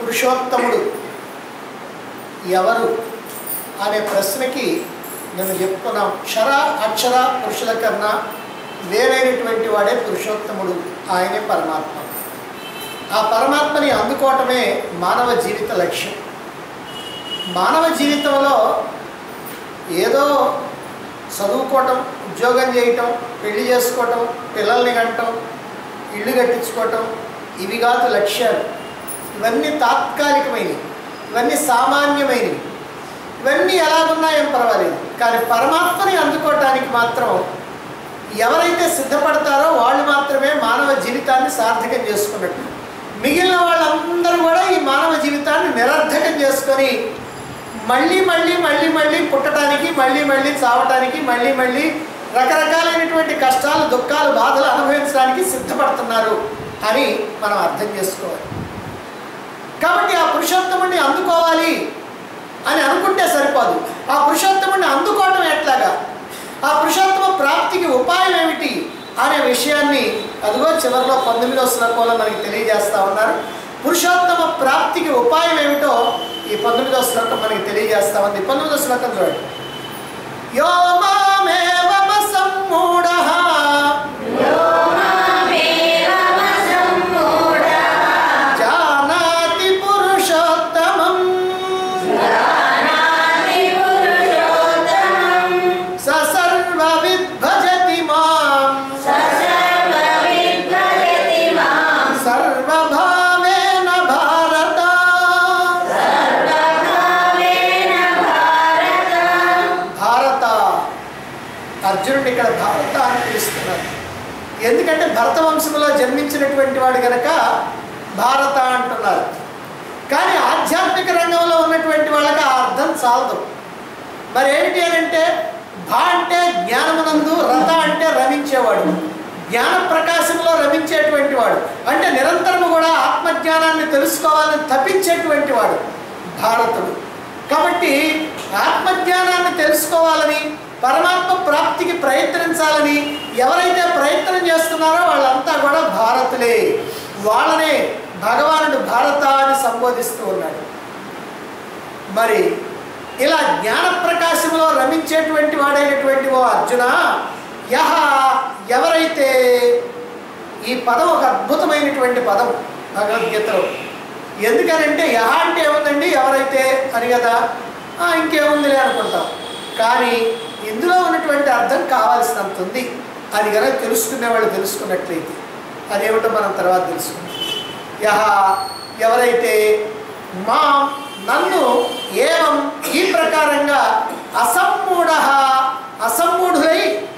పురుషోత్తముడు ఎవరు అనే ప్రశ్నకి నేను చెప్తున్నాం క్షర అక్షర పురుషుల కన్నా వేరైనటువంటి వాడే పురుషోత్తముడు ఆయనే పరమాత్మ ఆ పరమాత్మని అందుకోవటమే మానవ జీవిత లక్ష్యం మానవ జీవితంలో ఏదో చదువుకోవటం ఉద్యోగం చేయటం పెళ్లి చేసుకోవటం పిల్లల్ని కట్టడం ఇల్లు కట్టించుకోవటం ఇవి కాదు లక్ష్యాలు ఇవన్నీ తాత్కాలికమైనవి ఇవన్నీ సామాన్యమైనవి ఇవన్నీ ఎలాగున్నాయేం పర్వాలేదు కానీ పరమాత్మని అందుకోవటానికి మాత్రం ఎవరైతే సిద్ధపడతారో వాళ్ళు మాత్రమే మానవ జీవితాన్ని సార్థకం చేసుకున్నట్టు మిగిలిన వాళ్ళందరూ కూడా ఈ మానవ జీవితాన్ని నిరర్ధకం చేసుకొని మళ్ళీ మళ్ళీ మళ్ళీ మళ్ళీ పుట్టడానికి మళ్ళీ మళ్ళీ చావటానికి మళ్ళీ మళ్ళీ రకరకాలైనటువంటి కష్టాలు దుఃఖాలు బాధలు అనుభవించడానికి సిద్ధపడుతున్నారు అని మనం అర్థం చేసుకోవాలి కాబట్టి ఆ పురుషోత్తముడిని అందుకోవాలి అని అనుకుంటే సరిపోదు ఆ పురుషోత్తముడిని అందుకోవడం ఎట్లాగా ఆ పురుషోత్తమ ప్రాప్తికి ఉపాయం ఏమిటి అనే విషయాన్ని అదిగో చివరిలో పంతొమ్మిదో శ్లోకంలో మనకి తెలియజేస్తా ఉన్నారు పురుషోత్తమ ప్రాప్తికి ఉపాయం ఏమిటో ఈ పంతొమ్మిదో శ్లోకం మనకి తెలియజేస్తా ఉంది పంతొమ్మిదో శ్లోకం చూడండి యో మామేవమ సమ్మూఢః జానాతి పురుషోత్తమం స సర్వవిద్ భజతి మాం సర్వభావేన భారత భారత అర్జునుడు ఇక్కడ భారత అని పిలుస్తున్నారు ఎందుకంటే భరత వంశంలో జన్మించినటువంటి వాడు గనక భారత అంటున్నారు కానీ ఆధ్యాత్మిక రంగంలో ఉన్నటువంటి వాళ్ళకి ఆ అర్థం చాలదు మరి ఏమిటి అని అంటే భా అంటే జ్ఞానమునందు రథ అంటే రమించేవాడు జ్ఞాన ప్రకాశంలో రమించేటువంటి వాడు అంటే నిరంతరము కూడా ఆత్మజ్ఞానాన్ని తెలుసుకోవాలని తప్పించేటువంటి వాడు భారతుడు కాబట్టి ఆత్మజ్ఞానాన్ని తెలుసుకోవాలని పరమాత్మ ప్రాప్తికి ప్రయత్నించాలని ఎవరైతే ప్రయత్నం చేస్తున్నారో వాళ్ళంతా కూడా భారతులే వాళ్ళనే భగవానుడు భారత అని సంబోధిస్తూ ఉన్నాడు మరి ఇలా జ్ఞాన ప్రకాశంలో రమించేటువంటి వాడైనటువంటి ఓ అర్జున యహ ఎవరైతే ఈ పదం ఒక అద్భుతమైనటువంటి పదం భగవద్గీతలో ఎందుకనంటే యహ అంటే ఏముందండి ఎవరైతే అని కదా "ఆ, ఇంకేముందిలే అనుకుంటాం కానీ ఇందులో ఉన్నటువంటి అర్థం కావాల్సినంత ఉంది అది కనుక తెలుసుకునే వాళ్ళు తెలుసుకున్నట్లయితే అదేమిటో మనం తర్వాత తెలుసుకుందాం యహ ఎవరైతే మా నన్ను ఏవం ఈ ప్రకారంగా అసమ్మూఢ అసమ్మూఢులై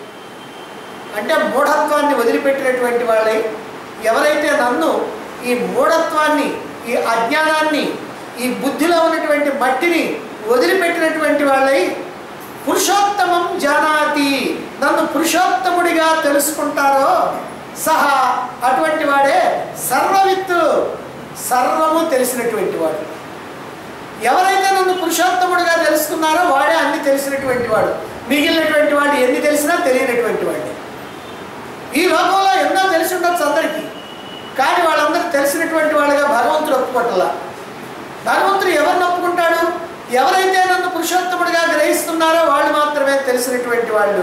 అంటే మూఢత్వాన్ని వదిలిపెట్టినటువంటి వాళ్ళై ఎవరైతే నన్ను ఈ మూఢత్వాన్ని ఈ అజ్ఞానాన్ని ఈ బుద్ధిలో ఉన్నటువంటి మట్టిని వదిలిపెట్టినటువంటి వాళ్ళై పురుషోత్తమం జానాతి నన్ను పురుషోత్తముడిగా తెలుసుకుంటారో సహా అటువంటి వాడే సర్వవిత్తు సర్వము తెలిసినటువంటి వాడు ఎవరైతే నన్ను పురుషోత్తముడిగా తెలుసుకున్నారో వాడే అన్ని తెలిసినటువంటి వాడు మిగిలినటువంటి వాడు ఎన్ని తెలిసినా తెలియనటువంటి వాడే ఈ లోకంలో ఎన్నో తెలిసి ఉండొచ్చు అందరికీ కానీ వాళ్ళందరూ తెలిసినటువంటి వాళ్ళుగా భగవంతుడు ఒప్పుకోవట్లా భగవంతుడు ఎవరిని ఒప్పుకుంటాడు ఎవరైతే నన్ను పురుషోత్తముడిగా గ్రహిస్తున్నారో వాళ్ళు మాత్రమే తెలిసినటువంటి వాళ్ళు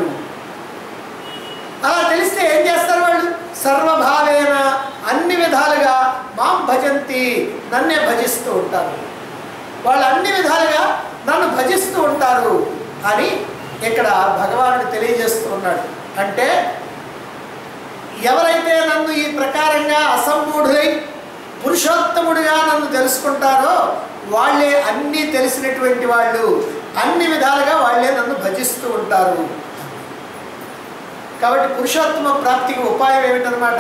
అలా తెలిస్తే ఏం చేస్తారు వాళ్ళు సర్వభావేన అన్ని విధాలుగా మాం భజంతి నన్నే భజిస్తూ ఉంటారు వాళ్ళు అన్ని విధాలుగా నన్ను భజిస్తూ ఉంటారు అని ఇక్కడ భగవానుడు తెలియజేస్తూ ఉన్నాడు అంటే ఎవరైతే నన్ను ఈ ప్రకారంగా అసమ్మూఢులై పురుషోత్తముడిగా నన్ను తెలుసుకుంటారో వాళ్ళే అన్నీ తెలిసినటువంటి వాళ్ళు అన్ని విధాలుగా వాళ్ళే నన్ను భజిస్తూ ఉంటారు కాబట్టి పురుషోత్తమ ప్రాప్తికి ఉపాయం ఏమిటనమాట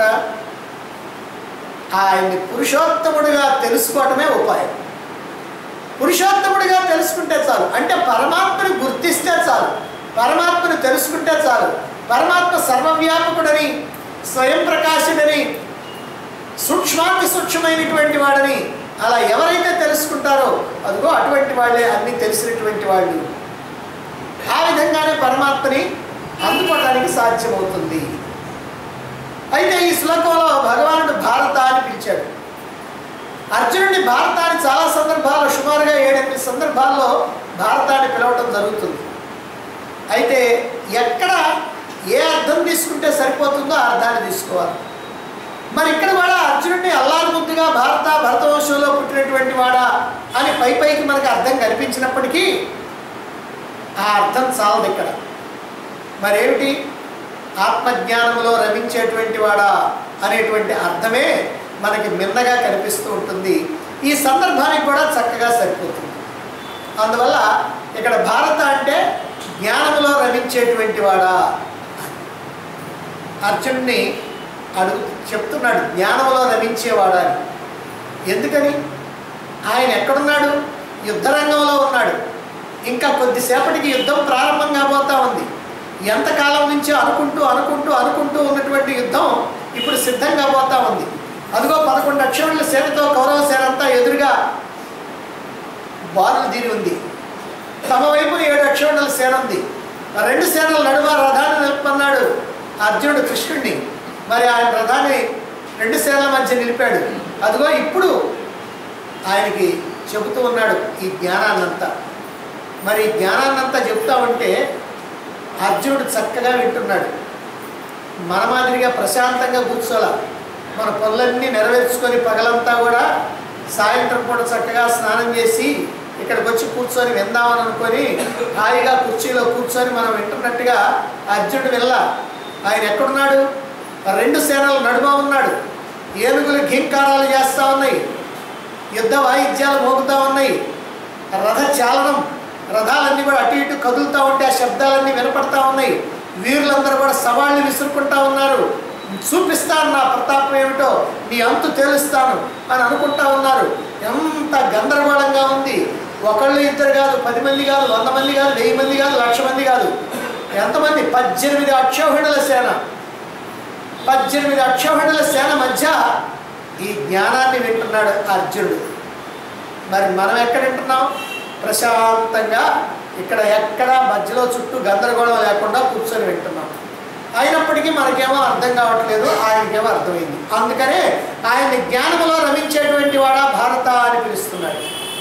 ఆయన్ని పురుషోత్తముడిగా తెలుసుకోవటమే ఉపాయం పురుషోత్తముడిగా తెలుసుకుంటే చాలు అంటే పరమాత్మని గుర్తిస్తే చాలు పరమాత్మని తెలుసుకుంటే చాలు పరమాత్మ సర్వవ్యాపకుడని స్వయం ప్రకాశుడని సూక్ష్మాతి సూక్ష్మమైనటువంటి వాడని అలా ఎవరైతే తెలుసుకుంటారో అదిగో అటువంటి వాళ్ళే అన్ని తెలిసినటువంటి వాళ్ళు ఆ విధంగానే పరమాత్మని అందుకోవడానికి సాధ్యమవుతుంది అయితే ఈ శ్లోకంలో భగవానుడు భారత అని పిలిచాడు అర్జునుడిని భారతాన్ని చాలా సందర్భాల్లో సుమారుగా ఏడెనిమిది సందర్భాల్లో భారతాన్ని పిలవటం జరుగుతుంది అయితే ఎక్కడ ఏ అర్థం తీసుకుంటే సరిపోతుందో ఆ అర్థాన్ని తీసుకోవాలి మరి ఇక్కడ కూడా అర్జునుడిని అల్లారు ముద్దుగా భారత భరతవంశంలో పుట్టినటువంటి వాడా అని పై పైకి మనకు అర్థం కనిపించినప్పటికీ ఆ అర్థం చాలదు ఇక్కడ మరేమిటి ఆత్మజ్ఞానంలో రమించేటువంటి వాడా అనేటువంటి అర్థమే మనకి మిన్నగా కనిపిస్తూ ఉంటుంది ఈ సందర్భానికి కూడా చక్కగా సరిపోతుంది అందువల్ల ఇక్కడ భారత అంటే జ్ఞానంలో రమించేటువంటి వాడా అర్జున్ని అడుగు చెప్తున్నాడు జ్ఞానంలో రమించేవాడా అని ఎందుకని ఆయన ఎక్కడున్నాడు యుద్ధరంగంలో ఉన్నాడు ఇంకా కొద్దిసేపటికి యుద్ధం ప్రారంభం కాబోతా ఉంది ఎంతకాలం నుంచి అనుకుంటూ అనుకుంటూ అనుకుంటూ ఉన్నటువంటి యుద్ధం ఇప్పుడు సిద్ధం కాబోతా ఉంది అదిగో పదకొండు అక్షరుల సేనతో కౌరవ సేన అంతా ఎదురుగా బారులు దీని ఉంది తమ వైపు ఏడు అక్షరుల సేన ఉంది ఆ రెండు సేనల నడుమ రథాన్ని నిలుపన్నాడు అర్జునుడు కృష్ణుడిని మరి ఆయన రథాన్ని రెండు సేనల మధ్య నిలిపాడు అదిగో ఇప్పుడు ఆయనకి చెబుతూ ఉన్నాడు ఈ జ్ఞానాన్నంతా మరి ఈ జ్ఞానాన్నంతా చెప్తా ఉంటే అర్జునుడు చక్కగా వింటున్నాడు మన మాదిరిగా ప్రశాంతంగా కూర్చోాల మన పనులన్నీ నెరవేర్చుకొని పగలంతా కూడా సాయంత్రం పూట చక్కగా స్నానం చేసి ఇక్కడికి వచ్చి కూర్చొని విందామని అనుకొని హాయిగా కుర్చీలో కూర్చొని మనం వింటున్నట్టుగా అర్జునుడు వెళ్ళ ఆయన ఎక్కడున్నాడు రెండు సేనల నడుమ ఉన్నాడు ఏనుగులు ఘీంకారాలు చేస్తూ ఉన్నాయి యుద్ధ వాయిద్యాలు మోగుతూ ఉన్నాయి రథ చాలనం రథాలన్నీ కూడా అటు ఇటు కదులుతూ ఉంటే ఆ శబ్దాలన్నీ వినపడతా ఉన్నాయి వీరులందరూ కూడా సవాళ్ళు విసురుకుంటా ఉన్నారు చూపిస్తాను నా ప్రతాపం ఏమిటో నీ అంతు తేలుస్తాను అని అనుకుంటా ఉన్నారు ఎంత గందరగోళంగా ఉంది ఒకళ్ళు ఇద్దరు కాదు పది మంది కాదు వంద మంది కాదు వెయ్యి మంది కాదు లక్ష మంది కాదు ఎంతమంది పద్దెనిమిది అక్షోహిణుల సేన పద్దెనిమిది అక్షోహిణుల సేన మధ్య ఈ జ్ఞానాన్ని వింటున్నాడు అర్జునుడు మరి మనం ఎక్కడ వింటున్నాం ప్రశాంతంగా ఇక్కడ ఎక్కడ మధ్యలో చుట్టూ గందరగోళం లేకుండా కూర్చొని వింటున్నాం అయినప్పటికీ మనకేమో అర్థం కావట్లేదు ఆయనకేమో అర్థమైంది అందుకనే ఆయన్ని జ్ఞానంలో రమించేటువంటి వాడా భారత అని పిలుస్తున్నాడు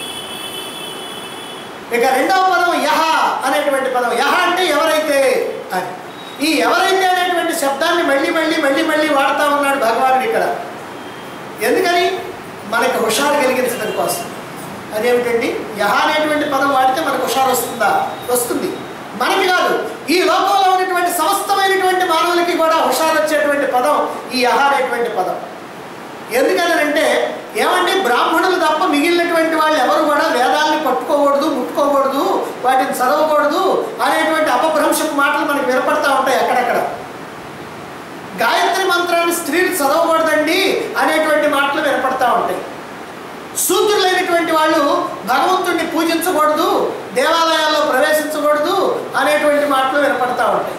ఇక రెండవ పదం యహ అనేటువంటి పదం యహ అంటే ఎవరైతే అని ఈ ఎవరైతే అనేటువంటి శబ్దాన్ని మళ్ళీ మళ్ళీ మళ్ళీ మళ్ళీ వాడుతూ ఉన్నాడు భగవానుడు ఇక్కడ ఎందుకని మనకి హుషారు కలిగించడం కోసం అదేమిటండి యహ అనేటువంటి పదం వాడితే మనకు హుషారు వస్తుందా వస్తుంది మనకి కాదు ఈ లోకంలో ఉన్నటువంటి సమస్తమైనటువంటి మానవులకి కూడా హుషారు వచ్చేటువంటి పదం ఈ యహ అనేటువంటి పదం ఎందుకనంటే ఏమండి బ్రాహ్మణులు తప్ప మిగిలినటువంటి వాళ్ళు ఎవరు కూడా వేదాలని పట్టుకోకూడదు ముట్టుకోకూడదు వాటిని చదవకూడదు అనేటువంటి అపభ్రంశపు మాటలు మనకు వినపడతా ఉంటాయి అక్కడక్కడ గాయత్రి మంత్రాన్ని స్త్రీలు చదవకూడదండి అనేటువంటి మాటలు వినపడతా ఉంటాయి శూద్రులైనటువంటి వాళ్ళు భగవంతుడిని పూజించకూడదు దేవాలయాల్లో ప్రవేశించకూడదు అనేటువంటి మాటలు వినపడతా ఉంటాయి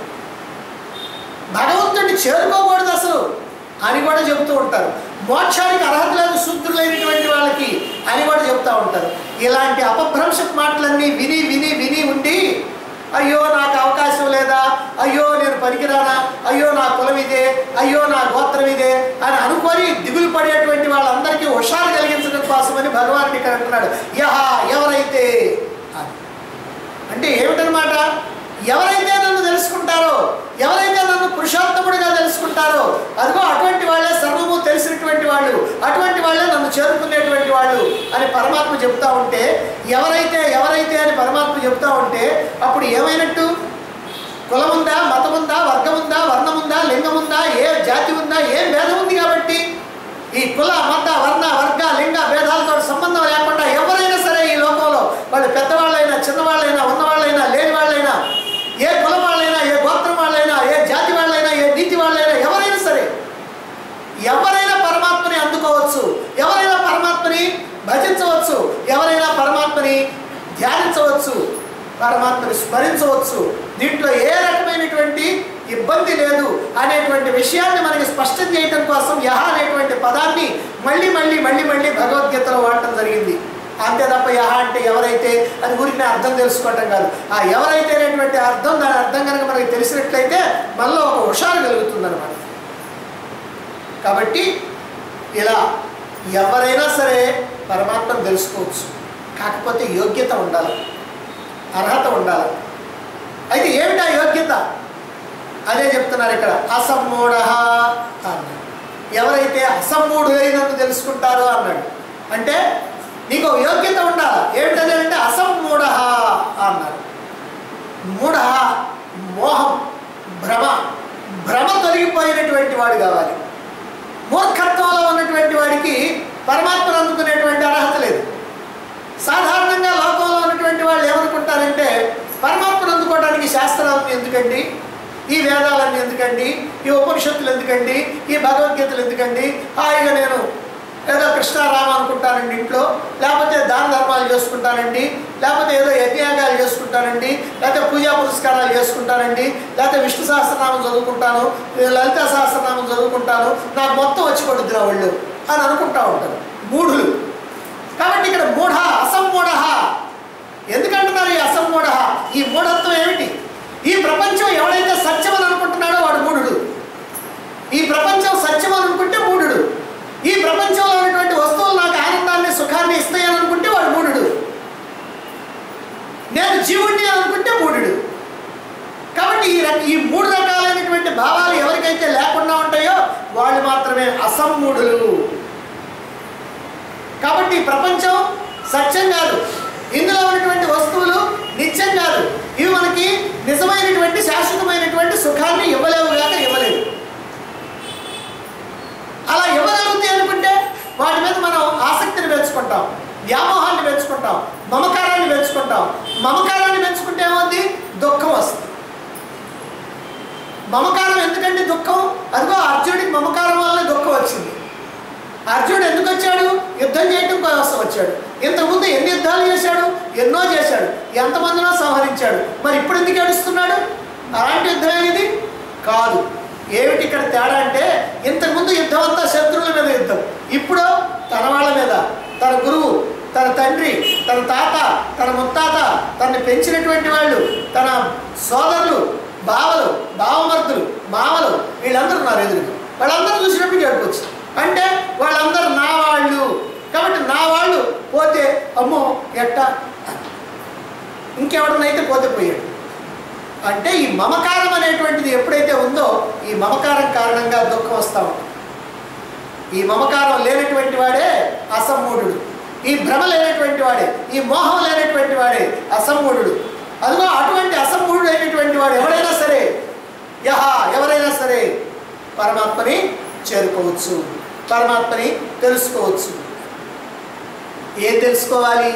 భగవంతుడిని చేరుకోకూడదు అసలు అని కూడా చెబుతూ ఉంటారు మోక్షానికి అర్హత లేదు శూద్రులైనటువంటి వాళ్ళకి అని కూడా చెప్తూ ఉంటారు ఇలాంటి అపభ్రంశపు మాటలన్నీ విని విని విని ఉండి అయ్యో నాకు అవకాశం లేదా అయ్యో నేను పనికిరానా అయ్యో నా కులం ఇదే అయ్యో నా గోత్రం ఇదే అని అనుకొని దిగులు పడేటువంటి వాళ్ళందరికీ హుషారు కలిగించడం కోసమని భగవానుడు ఇక్కడ అంటున్నాడు యహ ఎవరైతే అని అంటే ఏమిటనమాట ఎవరైతే నన్ను తెలుసుకుంటారో ఎవరైతే నన్ను పురుషోత్తముడిగా తెలుసుకుంటారో అదిగో అటువంటి వాళ్ళే సర్వము తెలిసినటువంటి వాళ్ళు అటువంటి వాళ్ళే నన్ను చేరుకునేటువంటి వాళ్ళు అని పరమాత్మ చెబుతా ఉంటే ఎవరైతే ఎవరైతే అని పరమాత్మ చెబుతా ఉంటే అప్పుడు ఏమైనట్టు కులం ఉందా మతం ఉందా వర్గం ఉందా వర్ణం ఉందా లింగం ఉందా ఏ జాతి ఉందా ఏం భేదం ఉంది కాబట్టి ఈ కుల మత వర్ణ వర్గ లింగ భేదాలతో సంబంధం లేకుండా ఎవరైనా సరే ఈ లోకంలో వాళ్ళు పెద్దవాళ్ళైనా చిన్నవాళ్ళైనా ఉన్నవాళ్ళైనా లేని వాళ్ళైనా ఏ కులం వాళ్ళైనా ఏ గోత్రం వాళ్ళైనా ఏ జాతి వాళ్ళైనా ఏ నీతి వాళ్ళైనా ఎవరైనా సరే ఎవరైనా పరమాత్మని అందుకోవచ్చు ఎవరైనా పరమాత్మని భజించవచ్చు ఎవరైనా పరమాత్మని ధ్యానించవచ్చు పరమాత్మని స్మరించవచ్చు దీంట్లో ఏ రకమైనటువంటి ఇబ్బంది లేదు అనేటువంటి విషయాన్ని మనకి స్పష్టం చేయటం కోసం యహ అనేటువంటి పదాన్ని మళ్ళీ మళ్ళీ మళ్ళీ మళ్ళీ భగవద్గీతలో వాడటం జరిగింది అంతే తప్ప యహ అంటే ఎవరైతే అది గురించి అర్థం తెలుసుకోవటం కాదు ఆ ఎవరైతే అనేటువంటి అర్థం దాని అర్థం కనుక మనకి తెలిసినట్లయితే మనలో ఒక హుషారు కలుగుతుంది అనమాట కాబట్టి ఇలా ఎవరైనా సరే పరమాత్మను తెలుసుకోవచ్చు కాకపోతే యోగ్యత ఉండాలి అర్హత ఉండాలి అయితే ఏమిటా యోగ్యత అదే చెప్తున్నారు ఇక్కడ అసమ్మూఢ అన్నాడు ఎవరైతే అసమ్మూఢులై నన్ను తెలుసుకుంటారో అన్నాడు అంటే నీకు ఒక యోగ్యత ఉండాలి ఏమిటది అంటే అసమ్మూఢ అన్నారు మూఢ మోహం భ్రమ భ్రమ తొలగిపోయినటువంటి వాడు కావాలి మూర్ఖత్వంలో ఉన్నటువంటి వాడికి పరమాత్మను అందుకునేటువంటి అర్హత లేదు సాధారణంగా లోకంలో ఉన్నటువంటి వాళ్ళు ఏమనుకుంటారంటే పరమాత్మను అందుకోవడానికి శాస్త్రాలను ఎందుకండి ఈ వేదాలన్నీ ఎందుకండి ఈ ఉపనిషత్తులు ఎందుకండి ఈ భగవద్గీతలు ఎందుకండి హాయిగా నేను ఏదో కృష్ణారామ అనుకుంటానండి ఇంట్లో లేకపోతే దాన ధర్మాలు చేసుకుంటానండి లేకపోతే ఏదో యజ్ఞయాగాలు చేసుకుంటానండి లేకపోతే పూజా పురస్కారాలు చేసుకుంటానండి లేకపోతే విష్ణు సహస్రనామం చదువుకుంటాను లలిత సహస్రనామం చదువుకుంటాను నాకు మొత్తం వచ్చి పడుద్ది నా ఒళ్ళు అని అనుకుంటా ఉంటారు మూఢులు కాబట్టి ఇక్కడ మూఢ అసమ్మూఢ ఎందుకంటున్నారు ఈ అసమ్మూఢ ఈ మూఢత్వం ఏమిటి ఈ ప్రపంచం ఎవడైతే సత్యం అని అనుకుంటున్నాడో వాడు మూఢుడు ఈ ప్రపంచం సత్యం అని అనుకుంటే మూఢుడు ఈ ప్రపంచంలో ఉన్నటువంటి వస్తువులు నాకు ఆనందాన్ని సుఖాన్ని ఇస్తాయని అనుకుంటే వాడు మూఢుడు నేను జీవుణ్ణి అని అనుకుంటే మూఢుడు కాబట్టి ఈ రక- ఈ మూడు రకాలైనటువంటి భావాలు ఎవరికైతే లేకుండా ఉంటాయో వాళ్ళు మాత్రమే అసమ్మూఢులు కాబట్టి ఈ ప్రపంచం సత్యం కాదు ఇందులో ఉన్నటువంటి వస్తువులు నిత్యం కాదు ఇవి మనకి నిజమైనటువంటి శాశ్వతమైనటువంటి సుఖాన్ని ఇవ్వలేవు కాక ఇవ్వలేవు అలా ఇవ్వగలుగుతాయి అనుకుంటే వాటి మీద మనం ఆసక్తిని పెంచుకుంటాం వ్యామోహాన్ని పెంచుకుంటాం మమకారాన్ని పెంచుకుంటాం మమకారాన్ని పెంచుకుంటే ఏమవుద్ది దుఃఖం వస్తుంది మమకారం ఎందుకండి దుఃఖం అదిగో అర్జునుడికి మమకారం వల్ల దుఃఖం వచ్చింది అర్జునుడు ఎందుకు వచ్చాడు యుద్ధం చేయటం కోసం వచ్చాడు ఇంతకుముందు ఎన్ని యుద్ధాలు చేశాడు ఎన్నో చేశాడు ఎంతమందినో సంహరించాడు మరి ఇప్పుడు ఎందుకు ఏడుస్తున్నాడు అలాంటి యుద్ధం ఇది కాదు ఏమిటి ఇక్కడ తేడా అంటే ఇంతకుముందు యుద్ధం అంతా శత్రువుల మీద యుద్ధం ఇప్పుడు తన వాళ్ళ మీద తన గురువు తన తండ్రి తన తాత తన ముత్తాత తనని పెంచినటువంటి వాళ్ళు తన సోదరులు బావలు బావమర్దులు మామలు వీళ్ళందరూ ఉన్నారు ఎదురు వాళ్ళందరూ చూసినప్పుడు ఏడుపొచ్చు అంటే వాళ్ళందరూ నా వాళ్ళు కాబట్టి నా వాళ్ళు పోతే అమ్మో ఎట్టా ఇంకెవడనైతే పోతే పోయాడు అంటే ఈ మమకారం అనేటువంటిది ఎప్పుడైతే ఉందో ఈ మమకారం కారణంగా దుఃఖం వస్తూ ఉంటుంది ఈ మమకారం లేనటువంటి వాడే అసమ్మూఢుడు ఈ భ్రమ లేనటువంటి వాడే ఈ మోహం లేనటువంటి వాడే అసమ్మూఢుడు అదిగో అటువంటి అసమ్మూఢుడు అయినటువంటి వాడు ఎవరైనా సరే యహ ఎవరైనా సరే పరమాత్మని చేరుకోవచ్చు పరమాత్మని తెలుసుకోవచ్చు ఏం తెలుసుకోవాలి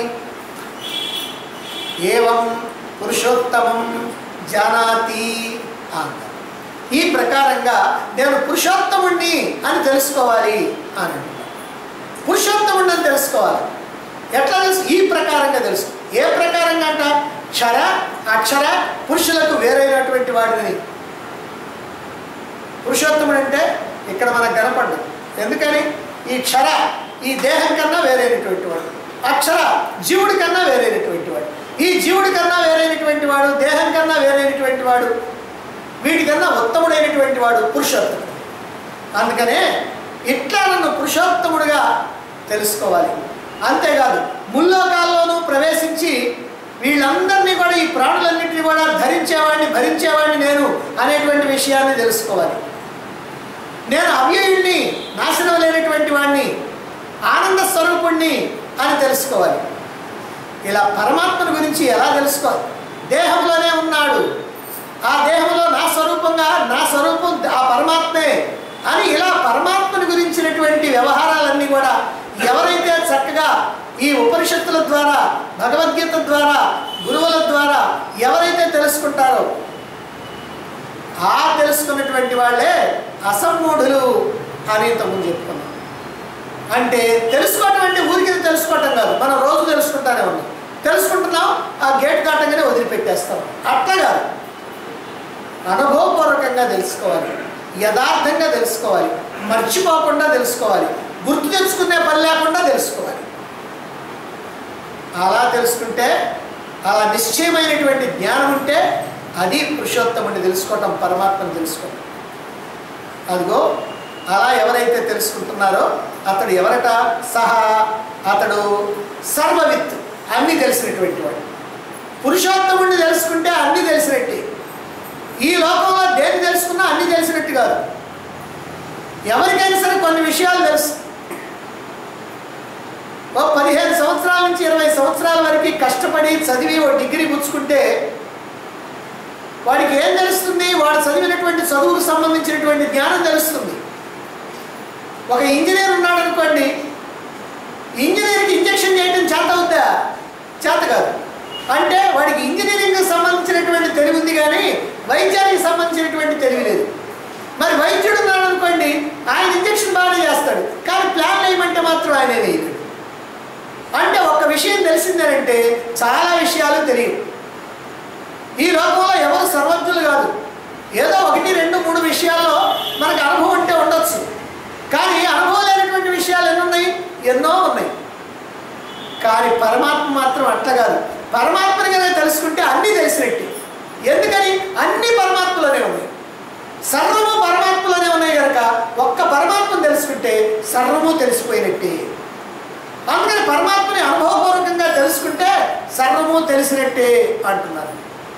ఏవం పురుషోత్తమం జానాతి అన్నారు ఈ ప్రకారంగా నేను పురుషోత్తముణ్ణి అని తెలుసుకోవాలి అని అంటున్నారు పురుషోత్తముణ్ణి అని తెలుసుకోవాలి ఎట్లా తెలుసు ఈ ప్రకారంగా తెలుసు ఏ ప్రకారంగా అంట క్షర అక్షర పురుషులకు వేరైనటువంటి వాడిని పురుషోత్తముడు అంటే ఇక్కడ మనకు కనపడ్డు ఎందుకని ఈ క్షర ఈ దేహం కన్నా వేరైనటువంటి వాడు అక్షర జీవుడి కన్నా వేరైనటువంటి వాడు ఈ జీవుడి కన్నా వేరైనటువంటి వాడు దేహం కన్నా వేరైనటువంటి వాడు వీటికన్నా ఉత్తముడైనటువంటి వాడు పురుషోత్తముడు అందుకనే ఇట్లా నన్ను పురుషోత్తముడుగా తెలుసుకోవాలి అంతేకాదు ముల్లోకాల్లోనూ ప్రవేశించి వీళ్ళందరినీ కూడా ఈ ప్రాణులన్నింటినీ కూడా ధరించేవాడిని భరించేవాడిని నేను అనేటువంటి విషయాన్ని తెలుసుకోవాలి నేను అవ్యయుణ్ణి నాశనం లేనటువంటి వాడిని ఆనంద స్వరూపుణ్ణి అని తెలుసుకోవాలి ఇలా పరమాత్మను గురించి ఎలా తెలుసుకోవాలి దేహంలోనే ఉన్నాడు ఆ దేహంలో నా స్వరూపంగా నా స్వరూపం ఆ పరమాత్మే అని ఇలా పరమాత్మను గురించినటువంటి వ్యవహారాలన్నీ కూడా ఎవరైతే చక్కగా ఈ ఉపనిషత్తుల ద్వారా భగవద్గీత ద్వారా గురువుల ద్వారా ఎవరైతే తెలుసుకుంటారో ఆ తెలుసుకున్నటువంటి వాళ్ళే అసమ్మూఢులు అని ఇంతకుముందు చెప్పుకున్నాం అంటే తెలుసుకోవటం అంటే ఊరికి తెలుసుకోవటం కాదు మనం రోజు తెలుసుకుంటానే ఉన్నాం తెలుసుకుంటున్నాం ఆ గేట్ దాటంగానే వదిలిపెట్టేస్తాం అట్లా కాదు అనుభవపూర్వకంగా తెలుసుకోవాలి యథార్థంగా తెలుసుకోవాలి మర్చిపోకుండా తెలుసుకోవాలి గుర్తు తెచ్చుకునే పని లేకుండా తెలుసుకోవాలి అలా తెలుసుకుంటే అలా నిశ్చయమైనటువంటి జ్ఞానం ఉంటే అది పురుషోత్తముని తెలుసుకోవటం పరమాత్మను తెలుసుకోవటం అదిగో అలా ఎవరైతే తెలుసుకుంటున్నారో అతడు ఎవరట సహా అతడు సర్వవిత్ అన్నీ తెలిసినటువంటి వాడు పురుషోత్తముడిని తెలుసుకుంటే అన్నీ తెలిసినట్టే ఈ లోకంలో దేని తెలుసుకున్నా అన్నీ తెలిసినట్టు కాదు ఎవరికైనా సరే కొన్ని విషయాలు తెలుసు ఓ పదిహేను సంవత్సరాల నుంచి ఇరవై సంవత్సరాల వరకు కష్టపడి చదివి ఓ డిగ్రీ పుచ్చుకుంటే వాడికి ఏం తెలుస్తుంది వాడు చదివినటువంటి చదువుకు సంబంధించినటువంటి జ్ఞానం తెలుస్తుంది ఒక ఇంజనీర్ ఉన్నాడు అనుకోండి ఇంజనీర్కి ఇంజక్షన్ చేయడం చేత అవుద్దా చేత కాదు అంటే వాడికి ఇంజనీరింగ్కి సంబంధించినటువంటి తెలివి ఉంది కానీ వైద్యానికి సంబంధించినటువంటి తెలివి లేదు మరి వైద్యుడు ఉన్నాడు అనుకోండి ఆయన ఇంజక్షన్ బాగానే చేస్తాడు కానీ ప్లాన్ వేయమంటే మాత్రం ఆయన వేయలేడు అంటే ఒక విషయం తెలిసిందేనంటే చాలా విషయాలు తెలియవు ఈ లోకంలో ఎవరు సర్వజ్ఞులు కాదు ఏదో ఒకటి రెండు మూడు విషయాల్లో మనకు అనుభవం ఉంటే ఉండొచ్చు కానీ అనుభవం లేనటువంటి విషయాలు ఎన్ని ఉన్నాయి ఎన్నో ఉన్నాయి కానీ పరమాత్మ మాత్రం అట్లా కాదు పరమాత్మని కనుక తెలుసుకుంటే అన్నీ తెలిసినట్టు ఎందుకని అన్ని పరమాత్మలోనే ఉన్నాయి సర్వము పరమాత్మలోనే ఉన్నాయి కనుక ఒక్క పరమాత్మను తెలుసుకుంటే సర్వము తెలిసిపోయినట్టే అందుకని పరమాత్మని అనుభవపూర్వకంగా తెలుసుకుంటే సర్వము తెలిసినట్టే అంటున్నారు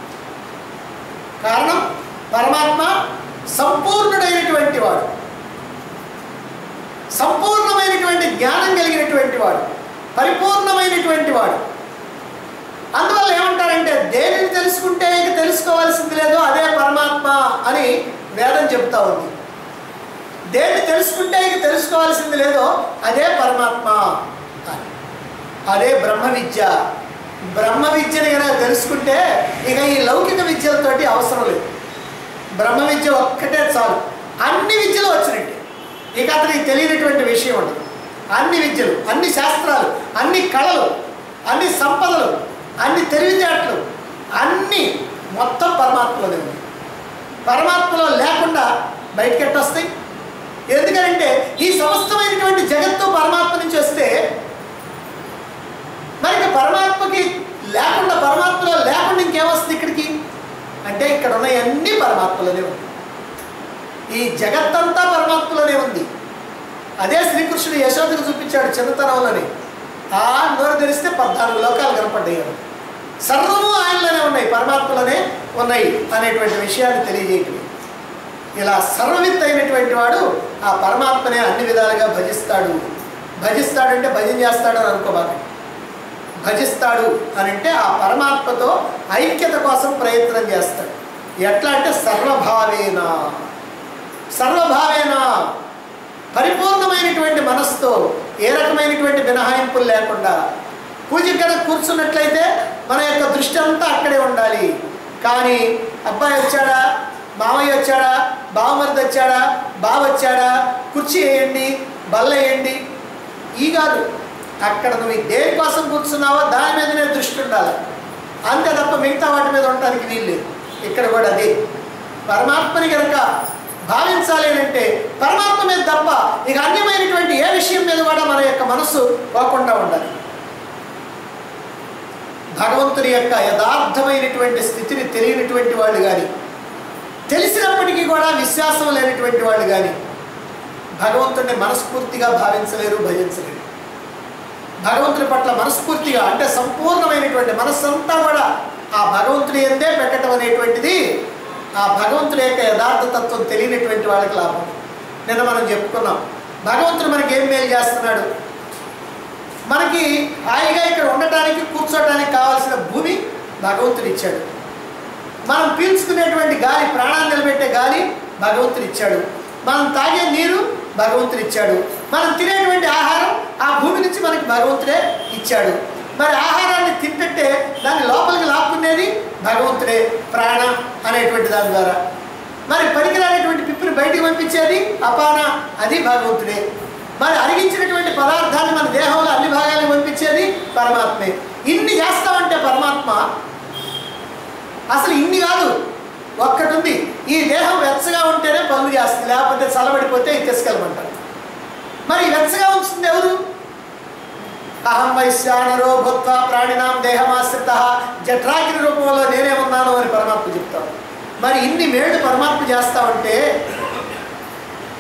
కారణం పరమాత్మ సంపూర్ణుడైనటువంటి వాడు సంపూర్ణమైనటువంటి జ్ఞానం కలిగినటువంటి వాడు పరిపూర్ణమైనటువంటి వాడు అందువల్ల ఏమంటారంటే దేనిని తెలుసుకుంటే ఇక తెలుసుకోవాల్సింది లేదో అదే పరమాత్మ అని వేదం చెప్తా ఉంది దేన్ని తెలుసుకుంటే ఇక తెలుసుకోవాల్సింది లేదో అదే పరమాత్మ అని. అదే బ్రహ్మ విద్య బ్రహ్మ విద్యని కనుక తెలుసుకుంటే ఇక ఈ లౌకిక విద్యలతోటి అవసరం లేదు బ్రహ్మ విద్య ఒక్కటే చాలు అన్ని విద్యలు వచ్చినట్టు ఇక అతనికి తెలియనటువంటి విషయం ఉండదు అన్ని విద్యలు అన్ని శాస్త్రాలు అన్ని కళలు అన్ని సంపదలు అన్ని తెలివితేటలు అన్నీ మొత్తం పరమాత్మలోనే ఉన్నాయి పరమాత్మలో లేకుండా బయటకి ఎట్టొస్తాయి ఎందుకంటే ఈ సమస్తమైనటువంటి జగత్తు పరమాత్మ నుంచి వస్తే మరి ఇక పరమాత్మకి లేకుండా పరమాత్మలో లేకుండా ఇంకేమొస్తుంది ఇక్కడికి అంటే ఇక్కడ ఉన్నవన్నీ పరమాత్మలోనే ఉంది ఈ జగత్తంతా పరమాత్మలోనే ఉంది అదే శ్రీకృష్ణుడు యశోదకు చూపించాడు చిన్నతనంలోనే ఆ నోరు తెరిస్తే పద్నాలుగు లోకాలు కనపడ్డాయి సర్వము ఆయనలోనే ఉన్నాయి పరమాత్మలోనే ఉన్నాయి అనేటువంటి విషయాన్ని తెలియజేయటం ఇలా సర్వవిత్ అయినటువంటి వాడు ఆ పరమాత్మనే అన్ని విధాలుగా భజిస్తాడు భజిస్తాడంటే భజన చేస్తాడు అని అనుకోబాక భజిస్తాడు అని అంటే ఆ పరమాత్మతో ఐక్యత కోసం ప్రయత్నం చేస్తాడు ఎట్లా అంటే సర్వభావేనా సర్వభావేనా పరిపూర్ణమైనటువంటి మనస్సుతో ఏ రకమైనటువంటి మినహాయింపులు లేకుండా పూజ కనుక కూర్చున్నట్లయితే మన యొక్క దృష్టి అంతా అక్కడే ఉండాలి కానీ అబ్బాయి వచ్చాడా మామయ్య వచ్చాడా బావమరిది వచ్చాడా బావ వచ్చాడా కుర్చీ వేయండి బల్ల వేయండి ఈ కాదు అక్కడ నువ్వు దేనికోసం కూర్చున్నావో దాని మీదనే దృష్టి ఉండాలి అంతే తప్ప మిగతా వాటి మీద ఉండడానికి వీలు లేదు ఇక్కడ కూడా అదే పరమాత్మని కనుక భావించాలి అని అంటే పరమాత్మ మీద తప్ప ఇక అన్యమైనటువంటి ఏ విషయం మీద కూడా మన యొక్క మనస్సు పోకుండా ఉండాలి భగవంతుని యొక్క యథార్థమైనటువంటి స్థితిని తెలియనటువంటి వాళ్ళు కానీ తెలిసినప్పటికీ కూడా విశ్వాసం లేనటువంటి వాళ్ళు కానీ భగవంతుడిని మనస్ఫూర్తిగా భావించలేరు భజించలేరు భగవంతుని పట్ల మనస్ఫూర్తిగా అంటే సంపూర్ణమైనటువంటి మనస్సంతా కూడా ఆ భగవంతుని ఎందే పెట్టడం అనేటువంటిది ఆ భగవంతుడి యొక్క యథార్థ తత్వం తెలియనటువంటి వాళ్ళకి లాభం నిన్న మనం చెప్పుకున్నాం భగవంతుడు మనకి ఏం మేలు చేస్తున్నాడు మనకి హాయిగా ఇక్కడ ఉండటానికి కూర్చోటానికి కావాల్సిన భూమి భగవంతుడు ఇచ్చాడు మనం పీల్చుకునేటువంటి గాలి ప్రాణాన్ని నిలబెట్టే గాలి భగవంతుడు ఇచ్చాడు మనం తాగే నీరు భగవంతుడు ఇచ్చాడు మనం తినేటువంటి ఆహారం ఆ భూమి నుంచి మనకి భగవంతుడే ఇచ్చాడు మరి ఆహారాన్ని తింటుంటే దాన్ని లోపలికి లాక్కునేది భగవంతుడే ప్రాణ అనేటువంటి దాని ద్వారా మరి పనికిరానటువంటి పిప్పిని బయటికి పంపించేది అపాన అది భగవంతుడే మరి అరిగించినటువంటి పదార్థాన్ని మన దేహంలో అన్ని భాగాలకు పంపించేది పరమాత్మే ఇన్ని చేస్తామంటే పరమాత్మ అసలు ఇన్ని కాదు ఒక్కటి ఉంది ఈ దేహం వెచ్చగా ఉంటేనే పనులు చేస్తుంది లేకపోతే చల్లబడిపోతే ఇది తీసుకెళ్ళమంటారు మరి వెచ్చగా ఉంచుతుంది ఎవరు అహం వైశ్యానరో భూత్వ ప్రాణినాం దేహమాశ్రిత జఠరాగ్ని రూపంలో నేనే ఉన్నాను అని పరమాత్మ చెప్తాను మరి ఇన్ని మేళ్ళు పరమాత్మ చేస్తామంటే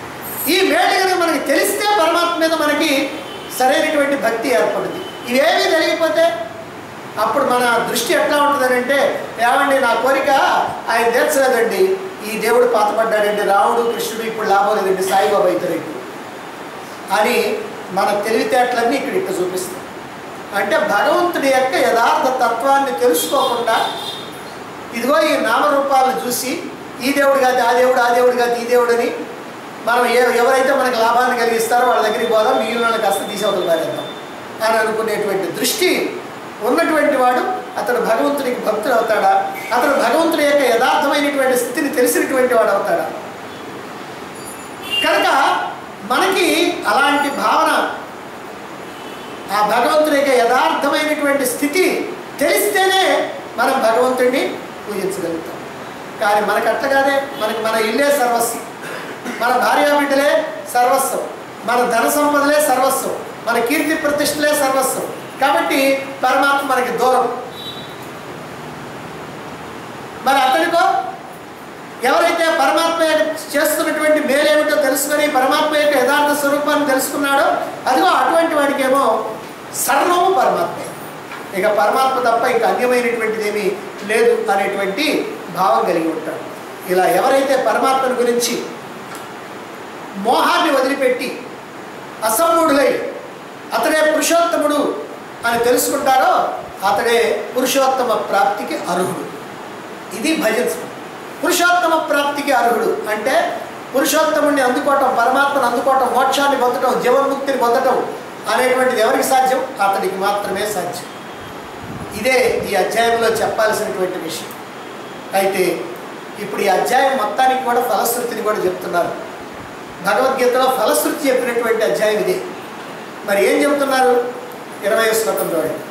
ఈ మేలు కనుక మనకి తెలిస్తే పరమాత్మ మీద మనకి సరైనటువంటి భక్తి ఏర్పడుతుంది ఇవేమీ తెలియకపోతే అప్పుడు మన దృష్టి ఎట్లా ఉంటుందని అంటే ఏమండి నా కోరిక ఆయన తీర్చలేదండి ఈ దేవుడు పాతపడ్డాడండి రాముడు కృష్ణుడు ఇప్పుడు లాభం లేదండి సాయిబాబా ఇతరుడు అని మన తెలివితేటలన్నీ ఇక్కడ ఇక్కడ చూపిస్తాం అంటే భగవంతుడి యొక్క యథార్థ తత్వాన్ని తెలుసుకోకుండా ఇదిగో ఈ నామరూపాలను చూసి ఈ దేవుడు కాదు ఆ దేవుడు ఆ దేవుడు కాదు ఈ దేవుడు అని మనం ఏ ఎవరైతే మనకు లాభాన్ని కలిగిస్తారో వాళ్ళ దగ్గరికి పోదాం మిగిలిన వాళ్ళకి కాస్త తీసేవతలు పారేద్దాం అని అనుకునేటువంటి దృష్టి ఉన్నటువంటి వాడు అతడు భగవంతునికి భక్తుడు అవుతాడా అతడు భగవంతుడి యొక్క యథార్థమైనటువంటి స్థితిని తెలిసినటువంటి వాడు అవుతాడా కనుక మనకి అలాంటి భావన ఆ భగవంతుడి యొక్క యథార్థమైనటువంటి స్థితి తెలిస్తేనే మనం భగవంతుడిని పూజించగలుగుతాం కానీ మనకు అట్లా కాదే మనకి మన ఇల్లే సర్వస్వం మన భార్యాబిడ్డలే సర్వస్వం మన ధన సంపదలే సర్వస్వం మన కీర్తి ప్రతిష్టలే సర్వస్వం కాబట్టి పరమాత్మ మనకి దూరం మరి అతనికో ఎవరైతే పరమాత్మ యొక్క చేస్తున్నటువంటి మేలేమిటో తెలుసుకొని పరమాత్మ యొక్క యథార్థ స్వరూపాన్ని తెలుసుకున్నాడో అదిగో అటువంటి వాడికేమో సర్వము పరమాత్మే ఇక పరమాత్మ తప్ప ఇంకా అన్యమైనటువంటిది ఏమీ లేదు అనేటువంటి భావం కలిగి ఉంటాడు ఇలా ఎవరైతే పరమాత్మను గురించి మోహాన్ని వదిలిపెట్టి అసమ్ముడులై అతడే పురుషోత్తముడు అని తెలుసుకుంటారో అతడే పురుషోత్తమ ప్రాప్తికి అర్హుడు ఇది భజించడం పురుషోత్తమ ప్రాప్తికి అర్హుడు అంటే పురుషోత్తముడిని అందుకోవటం పరమాత్మను అందుకోవటం మోక్షాన్ని పొందటం జీవన్ముక్తిని పొందటం అనేటువంటిది ఎవరికి సాధ్యం అతడికి మాత్రమే సాధ్యం ఇదే ఈ అధ్యాయంలో చెప్పాల్సినటువంటి విషయం అయితే ఇప్పుడు ఈ అధ్యాయం మొత్తానికి కూడా ఫలశ్రుతిని కూడా చెప్తున్నారు భగవద్గీతలో ఫలశ్రుతి చెప్పినటువంటి అధ్యాయం ఇదే మరి ఏం చెప్తున్నారు ఇరవై శ్లోకం చూడండి